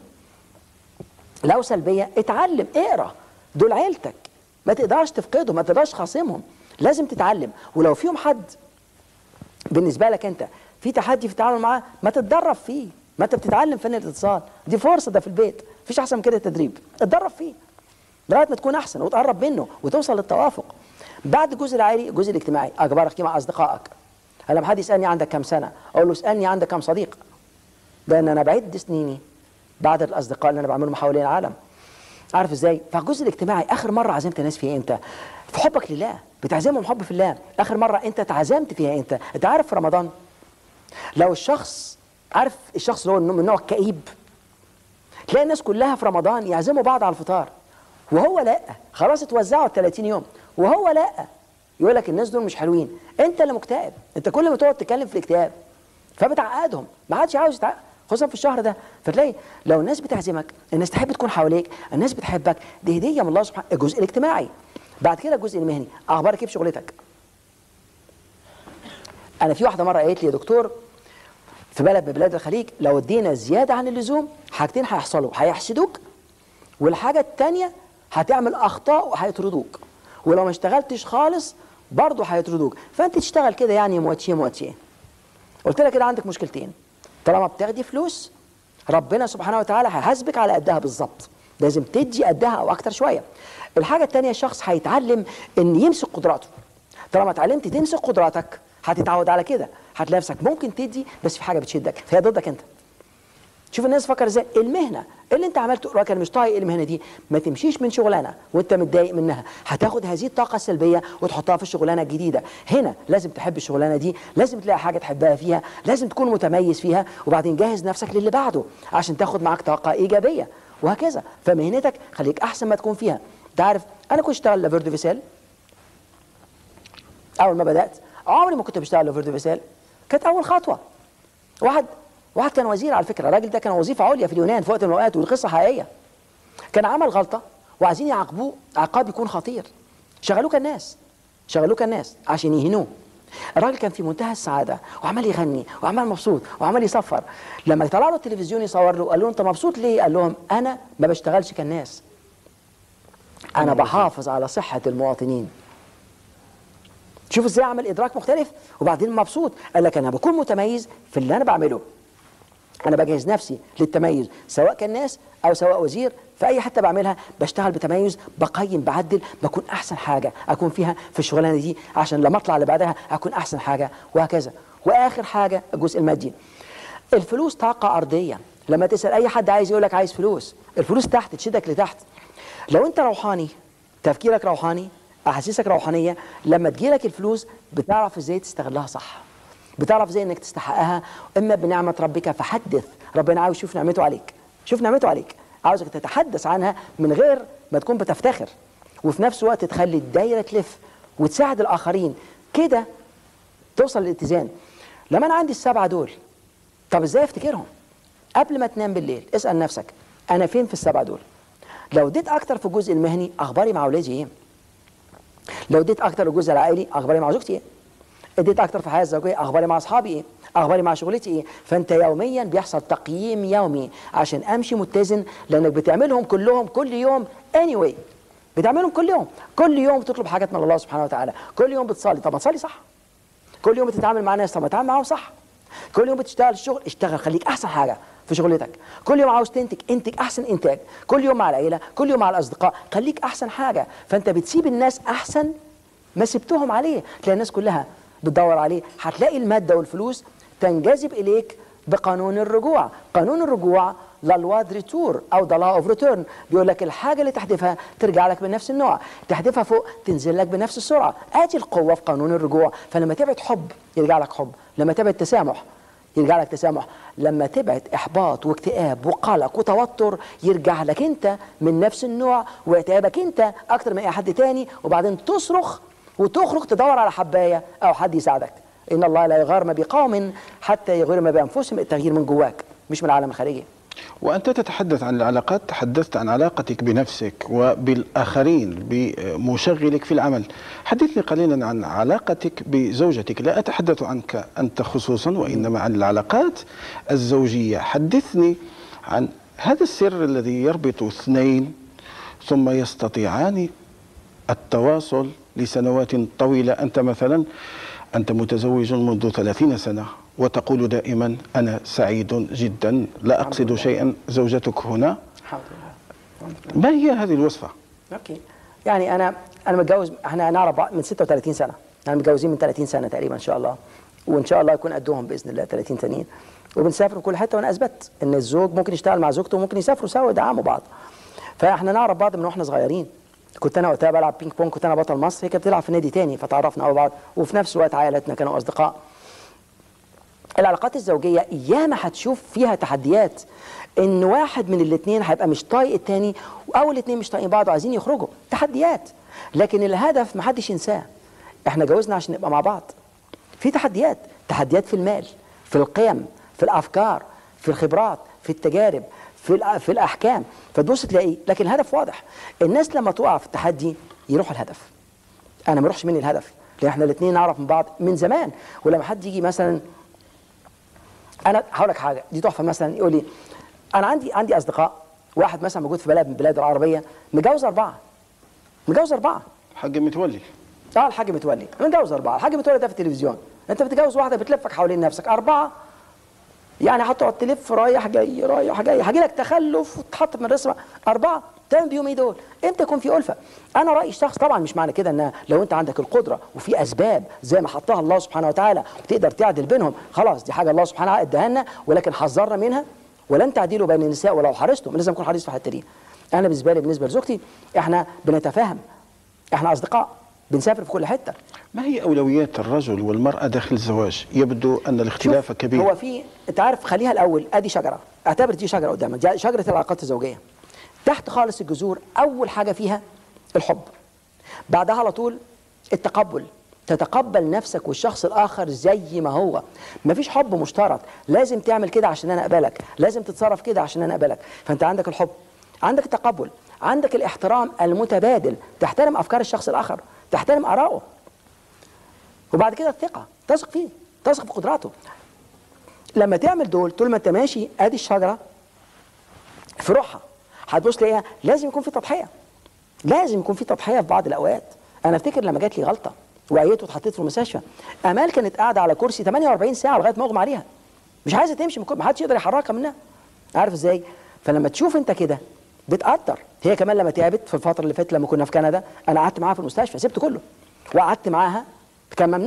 لو سلبيه اتعلم اقرا دول عيلتك ما تقدرش تفقدهم ما تقدرش خاصمهم لازم تتعلم ولو فيهم حد بالنسبه لك انت في تحدي في التعامل معاه ما تتدرب فيه ما انت بتتعلم فن الاتصال دي فرصه ده في البيت مفيش احسن من كده التدريب اتدرب فيه لغايه ما تكون احسن وتقرب منه وتوصل للتوافق بعد الجزء العائلي الجزء الاجتماعي اخبارك ايه مع اصدقائك هل لما حد يسالني عندك كم سنه اقول له اسالني عندك كم صديق لان انا بعد سنيني بعد الاصدقاء اللي انا بعملهم حوالين العالم عارف ازاي فالجزء الاجتماعي اخر مره عزمت الناس فيها امتى في حبك لله بتعزمهم حب في الله اخر مره انت اتعزمت فيها امتى انت عارف في رمضان لو الشخص عارف الشخص اللي هو من نوع الكئيب تلاقي الناس كلها في رمضان يعزموا بعض على الفطار وهو لا خلاص اتوزعوا ال 30 يوم وهو لا يقول لك الناس دول مش حلوين انت اللي مكتئب انت كل ما تقعد تتكلم في الاكتئاب فبتعقدهم ما حدش عاوز يتعقد خصوصا في الشهر ده فتلاقي لو الناس بتعزمك الناس تحب تكون حواليك الناس بتحبك دي هديه من الله سبحانه الجزء الاجتماعي بعد كده الجزء المهني اخبارك ايه في شغلتك انا في واحده مره قالت لي يا دكتور في بلد من بلاد الخليج لو ادينا زياده عن اللزوم حاجتين هيحصلوا هيحسدوك والحاجه الثانيه هتعمل اخطاء وهيطردوك ولو ما اشتغلتش خالص برضه هيطردوك فانت تشتغل كده يعني مواتيه مواتيه قلت لها كده عندك مشكلتين طالما بتاخدي فلوس ربنا سبحانه وتعالى هيحاسبك على قدها بالظبط لازم تدي قدها او اكتر شويه الحاجه الثانيه الشخص هيتعلم ان يمسك قدراته طالما اتعلمت تمسك قدراتك هتتعود على كده هتلاقي نفسك ممكن تدي بس في حاجه بتشدك فهي ضدك انت شوف الناس فكر ازاي المهنه اللي انت عملته راجل مش طايق المهنه دي ما تمشيش من شغلانه وانت متضايق منها هتاخد هذه الطاقه السلبيه وتحطها في الشغلانه الجديده هنا لازم تحب الشغلانه دي لازم تلاقي حاجه تحبها فيها لازم تكون متميز فيها وبعدين جهز نفسك للي بعده عشان تاخد معاك طاقه ايجابيه وهكذا فمهنتك خليك احسن ما تكون فيها انت عارف انا كنت اشتغل لافير دو فيسيل اول ما بدات عمري ما كنت بشتغل لافير دو فيسيل كانت اول خطوه واحد واحد كان وزير على فكره الراجل ده كان وظيفه عليا في اليونان في وقت من الاوقات والقصه حقيقيه كان عمل غلطه وعايزين يعاقبوه عقاب يكون خطير شغلوه كالناس شغلوه كالناس عشان يهنوه الراجل كان في منتهى السعاده وعمال يغني وعمال مبسوط وعمال يصفر لما طلع له التلفزيون يصور له قال له انت مبسوط ليه قال لهم انا ما بشتغلش كالناس انا بحافظ على صحه المواطنين شوف ازاي عمل ادراك مختلف وبعدين مبسوط قال لك انا بكون متميز في اللي انا بعمله انا بجهز نفسي للتميز سواء كان ناس او سواء وزير في اي حته بعملها بشتغل بتميز بقيم بعدل بكون احسن حاجه اكون فيها في الشغلانه دي عشان لما اطلع اللي بعدها اكون احسن حاجه وهكذا واخر حاجه الجزء المادي الفلوس طاقه ارضيه لما تسال اي حد عايز يقول لك عايز فلوس الفلوس تحت تشدك لتحت لو انت روحاني تفكيرك روحاني احاسيسك روحانيه لما تجيلك الفلوس بتعرف ازاي تستغلها صح بتعرف ازاي انك تستحقها اما بنعمه ربك فحدث ربنا عاوز يشوف نعمته عليك شوف نعمته عليك عاوزك تتحدث عنها من غير ما تكون بتفتخر وفي نفس الوقت تخلي الدايره تلف وتساعد الاخرين كده توصل للاتزان لما انا عندي السبعه دول طب ازاي افتكرهم قبل ما تنام بالليل اسال نفسك انا فين في السبعه دول لو اديت اكتر في الجزء المهني اخباري مع اولادي ايه لو اديت اكتر الجزء العائلي اخباري مع زوجتي ايه اديت اكتر في الحياه الزوجيه اخباري مع اصحابي ايه اخباري مع شغلتي ايه فانت يوميا بيحصل تقييم يومي عشان امشي متزن لانك بتعملهم كلهم كل يوم anyway بتعملهم كل يوم كل يوم بتطلب حاجات من الله سبحانه وتعالى كل يوم بتصلي طب ما تصلي صح كل يوم بتتعامل مع ناس طب ما تتعامل معاهم صح كل يوم بتشتغل الشغل اشتغل خليك احسن حاجه في شغلتك كل يوم عاوز تنتج انتج احسن انتاج كل يوم مع العيله كل يوم مع الاصدقاء خليك احسن حاجه فانت بتسيب الناس احسن ما سبتهم عليه تلاقي الناس كلها بتدور عليه هتلاقي الماده والفلوس تنجذب اليك بقانون الرجوع قانون الرجوع للواد ريتور او ذا لا اوف ريتيرن بيقول لك الحاجه اللي تحدفها ترجع لك بنفس النوع تحدفها فوق تنزل لك بنفس السرعه ادي القوه في قانون الرجوع فلما تبعد حب يرجع لك حب لما تبعد تسامح يرجع لك تسامح لما تبعد احباط واكتئاب وقلق وتوتر يرجع لك انت من نفس النوع واعتئابك انت اكتر من اي حد تاني وبعدين تصرخ وتخرج تدور على حبايه او حد يساعدك ان الله لا يغار ما بقوم حتى يغير ما بانفسهم التغيير من جواك مش من العالم الخارجي وأنت تتحدث عن العلاقات تحدثت عن علاقتك بنفسك وبالآخرين بمشغلك في العمل حدثني قليلا عن علاقتك بزوجتك لا أتحدث عنك أنت خصوصا وإنما عن العلاقات الزوجية حدثني عن هذا السر الذي يربط اثنين ثم يستطيعان التواصل لسنوات طويلة أنت مثلا أنت متزوج منذ ثلاثين سنة وتقول دائما أنا سعيد جدا لا أقصد شيئا زوجتك هنا الحمد لله ما هي هذه الوصفة؟ اوكي يعني انا انا متجوز احنا نعرف بعض من 36 سنه يعني متجوزين من 30 سنه تقريبا ان شاء الله وان شاء الله يكون قدهم باذن الله 30 تانيين وبنسافر كل حته وانا اثبت ان الزوج ممكن يشتغل مع زوجته وممكن يسافروا سوا يدعموا بعض فاحنا نعرف بعض من واحنا صغيرين كنت انا وقتها بلعب بينج بونج كنت انا بطل مصر هي كانت بتلعب في نادي تاني فتعرفنا على بعض وفي نفس الوقت عائلتنا كانوا اصدقاء العلاقات الزوجية ياما هتشوف فيها تحديات ان واحد من الاثنين هيبقى مش طايق التاني او الاثنين مش طايقين بعض وعايزين يخرجوا تحديات لكن الهدف محدش ينساه احنا جوزنا عشان نبقى مع بعض في تحديات تحديات في المال في القيم في الافكار في الخبرات في التجارب في الأ- في الاحكام فتبص تلاقي لكن الهدف واضح الناس لما تقع في التحدي يروحوا الهدف انا ما اروحش مني الهدف لان احنا الاثنين نعرف من بعض من زمان ولما حد يجي مثلا انا هقول لك حاجه دي تحفه مثلا يقول لي انا عندي عندي اصدقاء واحد مثلا موجود في بلد من البلاد العربيه متجوز اربعه متجوز اربعه حق متولي اه الحاج متولي متجوز اربعه الحاج متولي ده في التلفزيون انت بتتجوز واحده بتلفك حوالين نفسك اربعه يعني هتقعد تلف رايح جاي رايح جاي هاجي لك تخلف وتحط من الرسمه اربعه تعمل بيهم ايه دول؟ امتى يكون في الفه؟ انا رايي الشخص طبعا مش معنى كده ان لو انت عندك القدره وفي اسباب زي ما حطها الله سبحانه وتعالى وتقدر تعدل بينهم خلاص دي حاجه الله سبحانه وتعالى اداها لنا ولكن حذرنا منها ولن تعدلوا بين النساء ولو حرصتم لازم اكون حريص في الحته دي. انا بالنسبه لي بالنسبه لزوجتي احنا بنتفاهم احنا اصدقاء بنسافر في كل حته ما هي أولويات الرجل والمرأة داخل الزواج يبدو أن الاختلاف شوف، كبير هو في انت عارف خليها الاول ادي شجره اعتبر دي شجره قدامك دي شجره العلاقات الزوجيه تحت خالص الجذور اول حاجه فيها الحب بعدها على طول التقبل تتقبل نفسك والشخص الاخر زي ما هو مفيش حب مشترك لازم تعمل كده عشان انا اقبلك لازم تتصرف كده عشان انا اقبلك فانت عندك الحب عندك التقبل عندك الاحترام المتبادل تحترم افكار الشخص الاخر تحترم ارائه وبعد كده الثقه تثق فيه تثق في قدراته لما تعمل دول طول ما انت ماشي ادي الشجره في روحها هتبص تلاقيها لازم يكون في تضحيه لازم يكون في تضحيه في بعض الاوقات انا افتكر لما جات لي غلطه وعيت واتحطيت في المستشفى امال كانت قاعده على كرسي 48 ساعه لغايه ما اغمى عليها مش عايزه تمشي من كتر ما حدش يقدر يحركها منها عارف ازاي فلما تشوف انت كده بتقدر هي كمان لما تعبت في الفتره اللي فاتت لما كنا في كندا انا قعدت معاها في المستشفى سبت كله وقعدت معاها كان ممنوع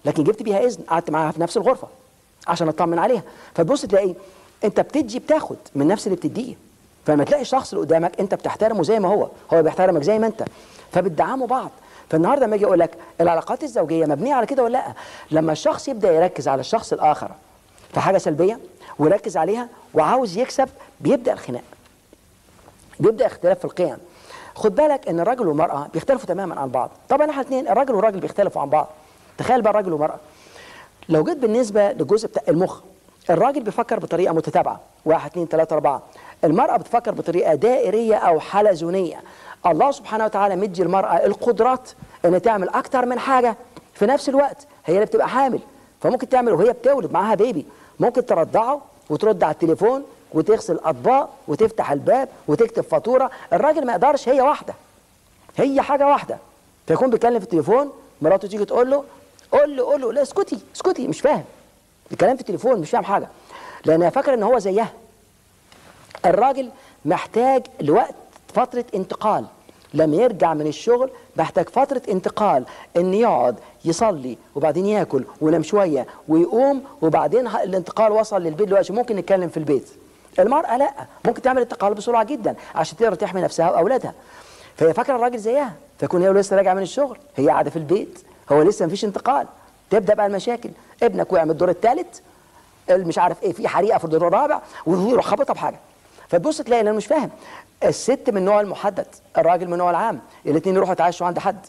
لكن جبت بيها اذن قعدت معاها في نفس الغرفه عشان اطمن عليها فتبص تلاقي انت بتدي بتاخد من نفس اللي بتديه فلما تلاقي الشخص اللي قدامك انت بتحترمه زي ما هو هو بيحترمك زي ما انت فبتدعموا بعض فالنهارده لما اجي اقول لك العلاقات الزوجيه مبنيه على كده ولا لا لما الشخص يبدا يركز على الشخص الاخر في حاجه سلبيه ويركز عليها وعاوز يكسب بيبدا الخناق بيبدا اختلاف في القيم خد بالك ان الرجل والمراه بيختلفوا تماما عن بعض طبعا احنا الاثنين الراجل والراجل بيختلفوا عن بعض تخيل بقى الراجل والمراه لو جيت بالنسبه للجزء بتاع المخ الراجل بيفكر بطريقه متتابعه واحد اثنين ثلاثه اربعه المراه بتفكر بطريقه دائريه او حلزونيه الله سبحانه وتعالى مدي المراه القدرات ان تعمل اكتر من حاجه في نفس الوقت هي اللي بتبقى حامل فممكن تعمل وهي بتولد معاها بيبي ممكن ترضعه وترد على التليفون وتغسل الاطباق وتفتح الباب وتكتب فاتوره الراجل ما يقدرش هي واحده هي حاجه واحده فيكون بيتكلم في التليفون مراته تيجي تقول له قول له قول له لا اسكتي اسكتي مش فاهم الكلام في التليفون مش فاهم حاجه لانها فاكره ان هو زيها الراجل محتاج لوقت فتره انتقال لما يرجع من الشغل محتاج فترة انتقال ان يقعد يصلي وبعدين ياكل وينام شوية ويقوم وبعدين ه- الانتقال وصل للبيت دلوقتي ممكن نتكلم في البيت المرأة لا ممكن تعمل انتقال بسرعة جدا عشان تقدر تحمي نفسها واولادها فهي فاكرة الراجل زيها فيكون هي لسه راجعة من الشغل هي قاعدة في البيت هو لسه مفيش انتقال تبدأ بقى المشاكل ابنك وقع من الدور الثالث مش عارف ايه في حريقة في الدور الرابع ويروح خبطها بحاجة فتبص تلاقي انا مش فاهم الست من النوع المحدد الراجل من النوع العام الاثنين يروحوا يتعشوا عند حد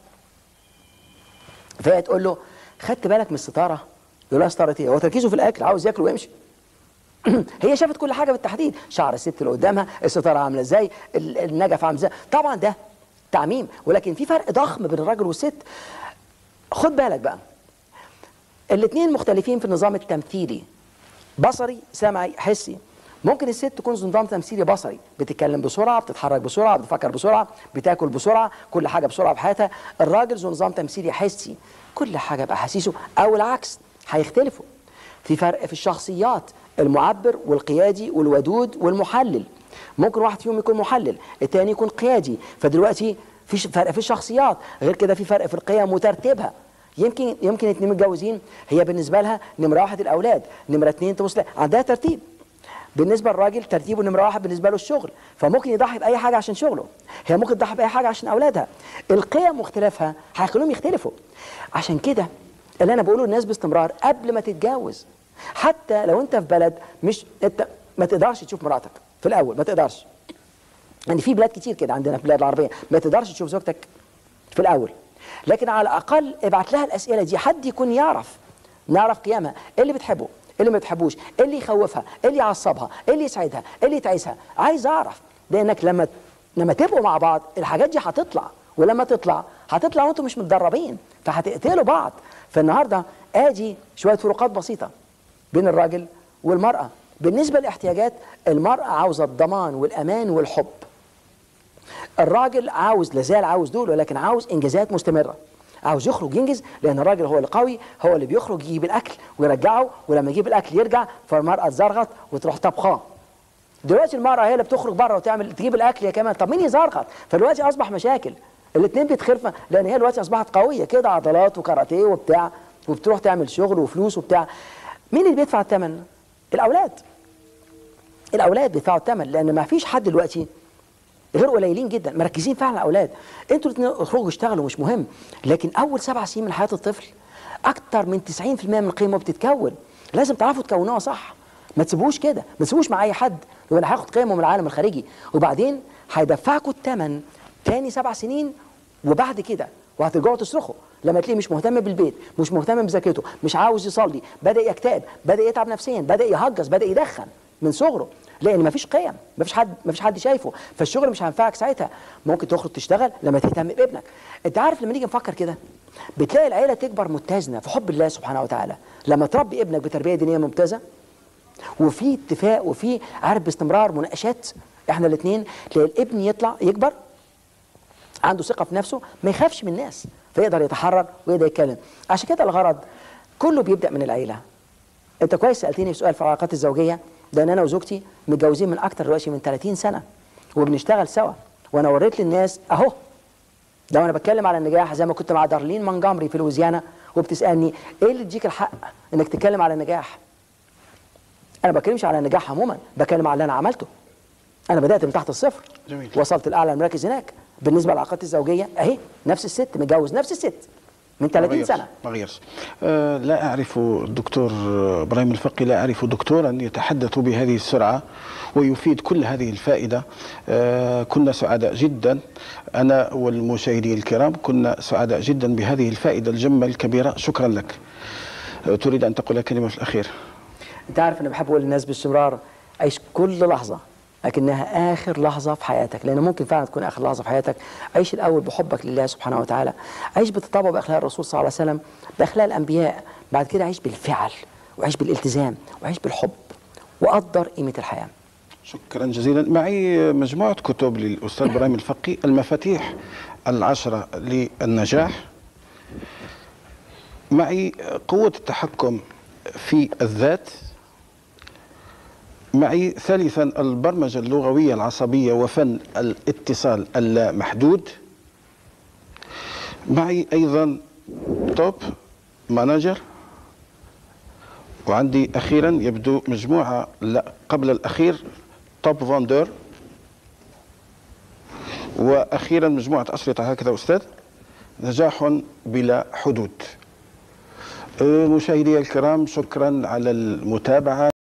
فهي تقول له خدت بالك من الستاره يقول لها ستاره ايه هو تركيزه في الاكل عاوز ياكل ويمشي هي شافت كل حاجه بالتحديد شعر الست اللي قدامها الستاره عامله ازاي ال- النجف عامل ازاي طبعا ده تعميم ولكن في فرق ضخم بين الراجل والست خد بالك بقى الاثنين مختلفين في النظام التمثيلي بصري سمعي حسي ممكن الست تكون ذو نظام تمثيلي بصري بتتكلم بسرعه بتتحرك بسرعه بتفكر بسرعه بتاكل بسرعه كل حاجه بسرعه بحياتها الراجل ذو نظام تمثيلي حسي كل حاجه باحاسيسه او العكس هيختلفوا في فرق في الشخصيات المعبر والقيادي والودود والمحلل ممكن واحد فيهم يكون محلل التاني يكون قيادي فدلوقتي في ش- فرق في الشخصيات غير كده في فرق في القيم وترتيبها يمكن يمكن اتنين متجوزين هي بالنسبه لها نمره واحد الاولاد نمره اتنين تبص لها- عندها ترتيب بالنسبه للراجل ترتيبه نمره واحد بالنسبه له الشغل فممكن يضحي باي حاجه عشان شغله هي ممكن تضحي باي حاجه عشان اولادها القيم واختلافها هيخليهم يختلفوا عشان كده اللي انا بقوله للناس باستمرار قبل ما تتجوز حتى لو انت في بلد مش انت ما تقدرش تشوف مراتك في الاول ما تقدرش يعني في بلاد كتير كده عندنا في البلاد العربيه ما تقدرش تشوف زوجتك في الاول لكن على الاقل ابعت لها الاسئله دي حد يكون يعرف نعرف قيمها ايه اللي بتحبه ايه اللي ما بتحبوش ايه اللي يخوفها ايه اللي يعصبها ايه اللي يسعدها ايه اللي يتعسها عايز اعرف لانك لما لما تبقوا مع بعض الحاجات دي هتطلع ولما تطلع هتطلع وانتم مش متدربين فهتقتلوا بعض فالنهارده ادي شويه فروقات بسيطه بين الراجل والمراه بالنسبه للاحتياجات المراه عاوزه الضمان والامان والحب الراجل عاوز لازال عاوز دول ولكن عاوز انجازات مستمره عاوز يخرج ينجز لان الراجل هو اللي قوي هو اللي بيخرج يجيب الاكل ويرجعه ولما يجيب الاكل يرجع فالمراه تزرغط وتروح طبخاه دلوقتي المراه هي اللي بتخرج بره وتعمل تجيب الاكل هي كمان طب مين يزرغط فدلوقتي اصبح مشاكل الاثنين بيتخلفوا لان هي دلوقتي اصبحت قويه كده عضلات وكاراتيه وبتاع وبتروح تعمل شغل وفلوس وبتاع مين اللي بيدفع الثمن الاولاد الاولاد بيدفعوا الثمن لان ما فيش حد دلوقتي غير قليلين جدا مركزين فعلا على الاولاد انتوا الاثنين اخرجوا اشتغلوا مش مهم لكن اول سبع سنين من حياه الطفل اكتر من 90% من قيمه بتتكون لازم تعرفوا تكونوها صح ما تسيبوش كده ما تسيبوش مع اي حد لو انا هاخد قيمه من العالم الخارجي وبعدين هيدفعكم الثمن تاني سبع سنين وبعد كده وهترجعوا تصرخوا لما تلاقيه مش مهتم بالبيت مش مهتم بذاكرته مش عاوز يصلي بدا يكتئب بدا يتعب نفسيا بدا يهجس بدا يدخن من صغره لان مفيش قيم مفيش حد مفيش حد شايفه فالشغل مش هينفعك ساعتها ممكن تخرج تشتغل لما تهتم بابنك انت عارف لما نيجي نفكر كده بتلاقي العيله تكبر متزنه في حب الله سبحانه وتعالى لما تربي ابنك بتربيه دينيه ممتازه وفي اتفاق وفي عارف باستمرار مناقشات احنا الاثنين تلاقي الابن يطلع يكبر عنده ثقه في نفسه ما يخافش من الناس فيقدر يتحرك ويقدر يتكلم عشان كده الغرض كله بيبدا من العيله انت كويس سالتني في سؤال في العلاقات الزوجيه لان انا وزوجتي متجوزين من اكتر دلوقتي من 30 سنه وبنشتغل سوا وانا وريت للناس اهو لو انا بتكلم على النجاح زي ما كنت مع دارلين مونجامري في لويزيانا وبتسالني ايه اللي يديك الحق انك تتكلم على النجاح انا ما بتكلمش على النجاح عموما بتكلم على اللي انا عملته انا بدات من تحت الصفر جميل. وصلت لاعلى المراكز هناك بالنسبه للعلاقات الزوجيه اهي نفس الست متجوز نفس الست من 30 غيرش- سنه ما غيرش آه لا أعرف الدكتور إبراهيم الفقي لا أعرف دكتورا يتحدث بهذه السرعة ويفيد كل هذه الفائدة آه كنا سعداء جدا أنا والمشاهدين الكرام كنا سعداء جدا بهذه الفائدة الجمة الكبيرة شكرا لك آه تريد أن تقول كلمة في الأخير انت عارف انا بحب اقول للناس باستمرار عيش كل لحظه لكنها اخر لحظه في حياتك لان ممكن فعلا تكون اخر لحظه في حياتك عيش الاول بحبك لله سبحانه وتعالى عيش بالتطابق باخلاق الرسول صلى الله عليه وسلم باخلاق الانبياء بعد كده عيش بالفعل وعيش بالالتزام وعيش بالحب وقدر قيمه الحياه شكرا جزيلا معي مجموعة كتب للأستاذ إبراهيم الفقي المفاتيح العشرة للنجاح معي قوة التحكم في الذات معي ثالثا البرمجة اللغوية العصبية وفن الاتصال اللامحدود معي أيضا توب مانجر وعندي أخيرا يبدو مجموعة لا قبل الأخير توب فاندر وأخيرا مجموعة أشرطة هكذا أستاذ نجاح بلا حدود أه، مشاهدي الكرام شكرا على المتابعة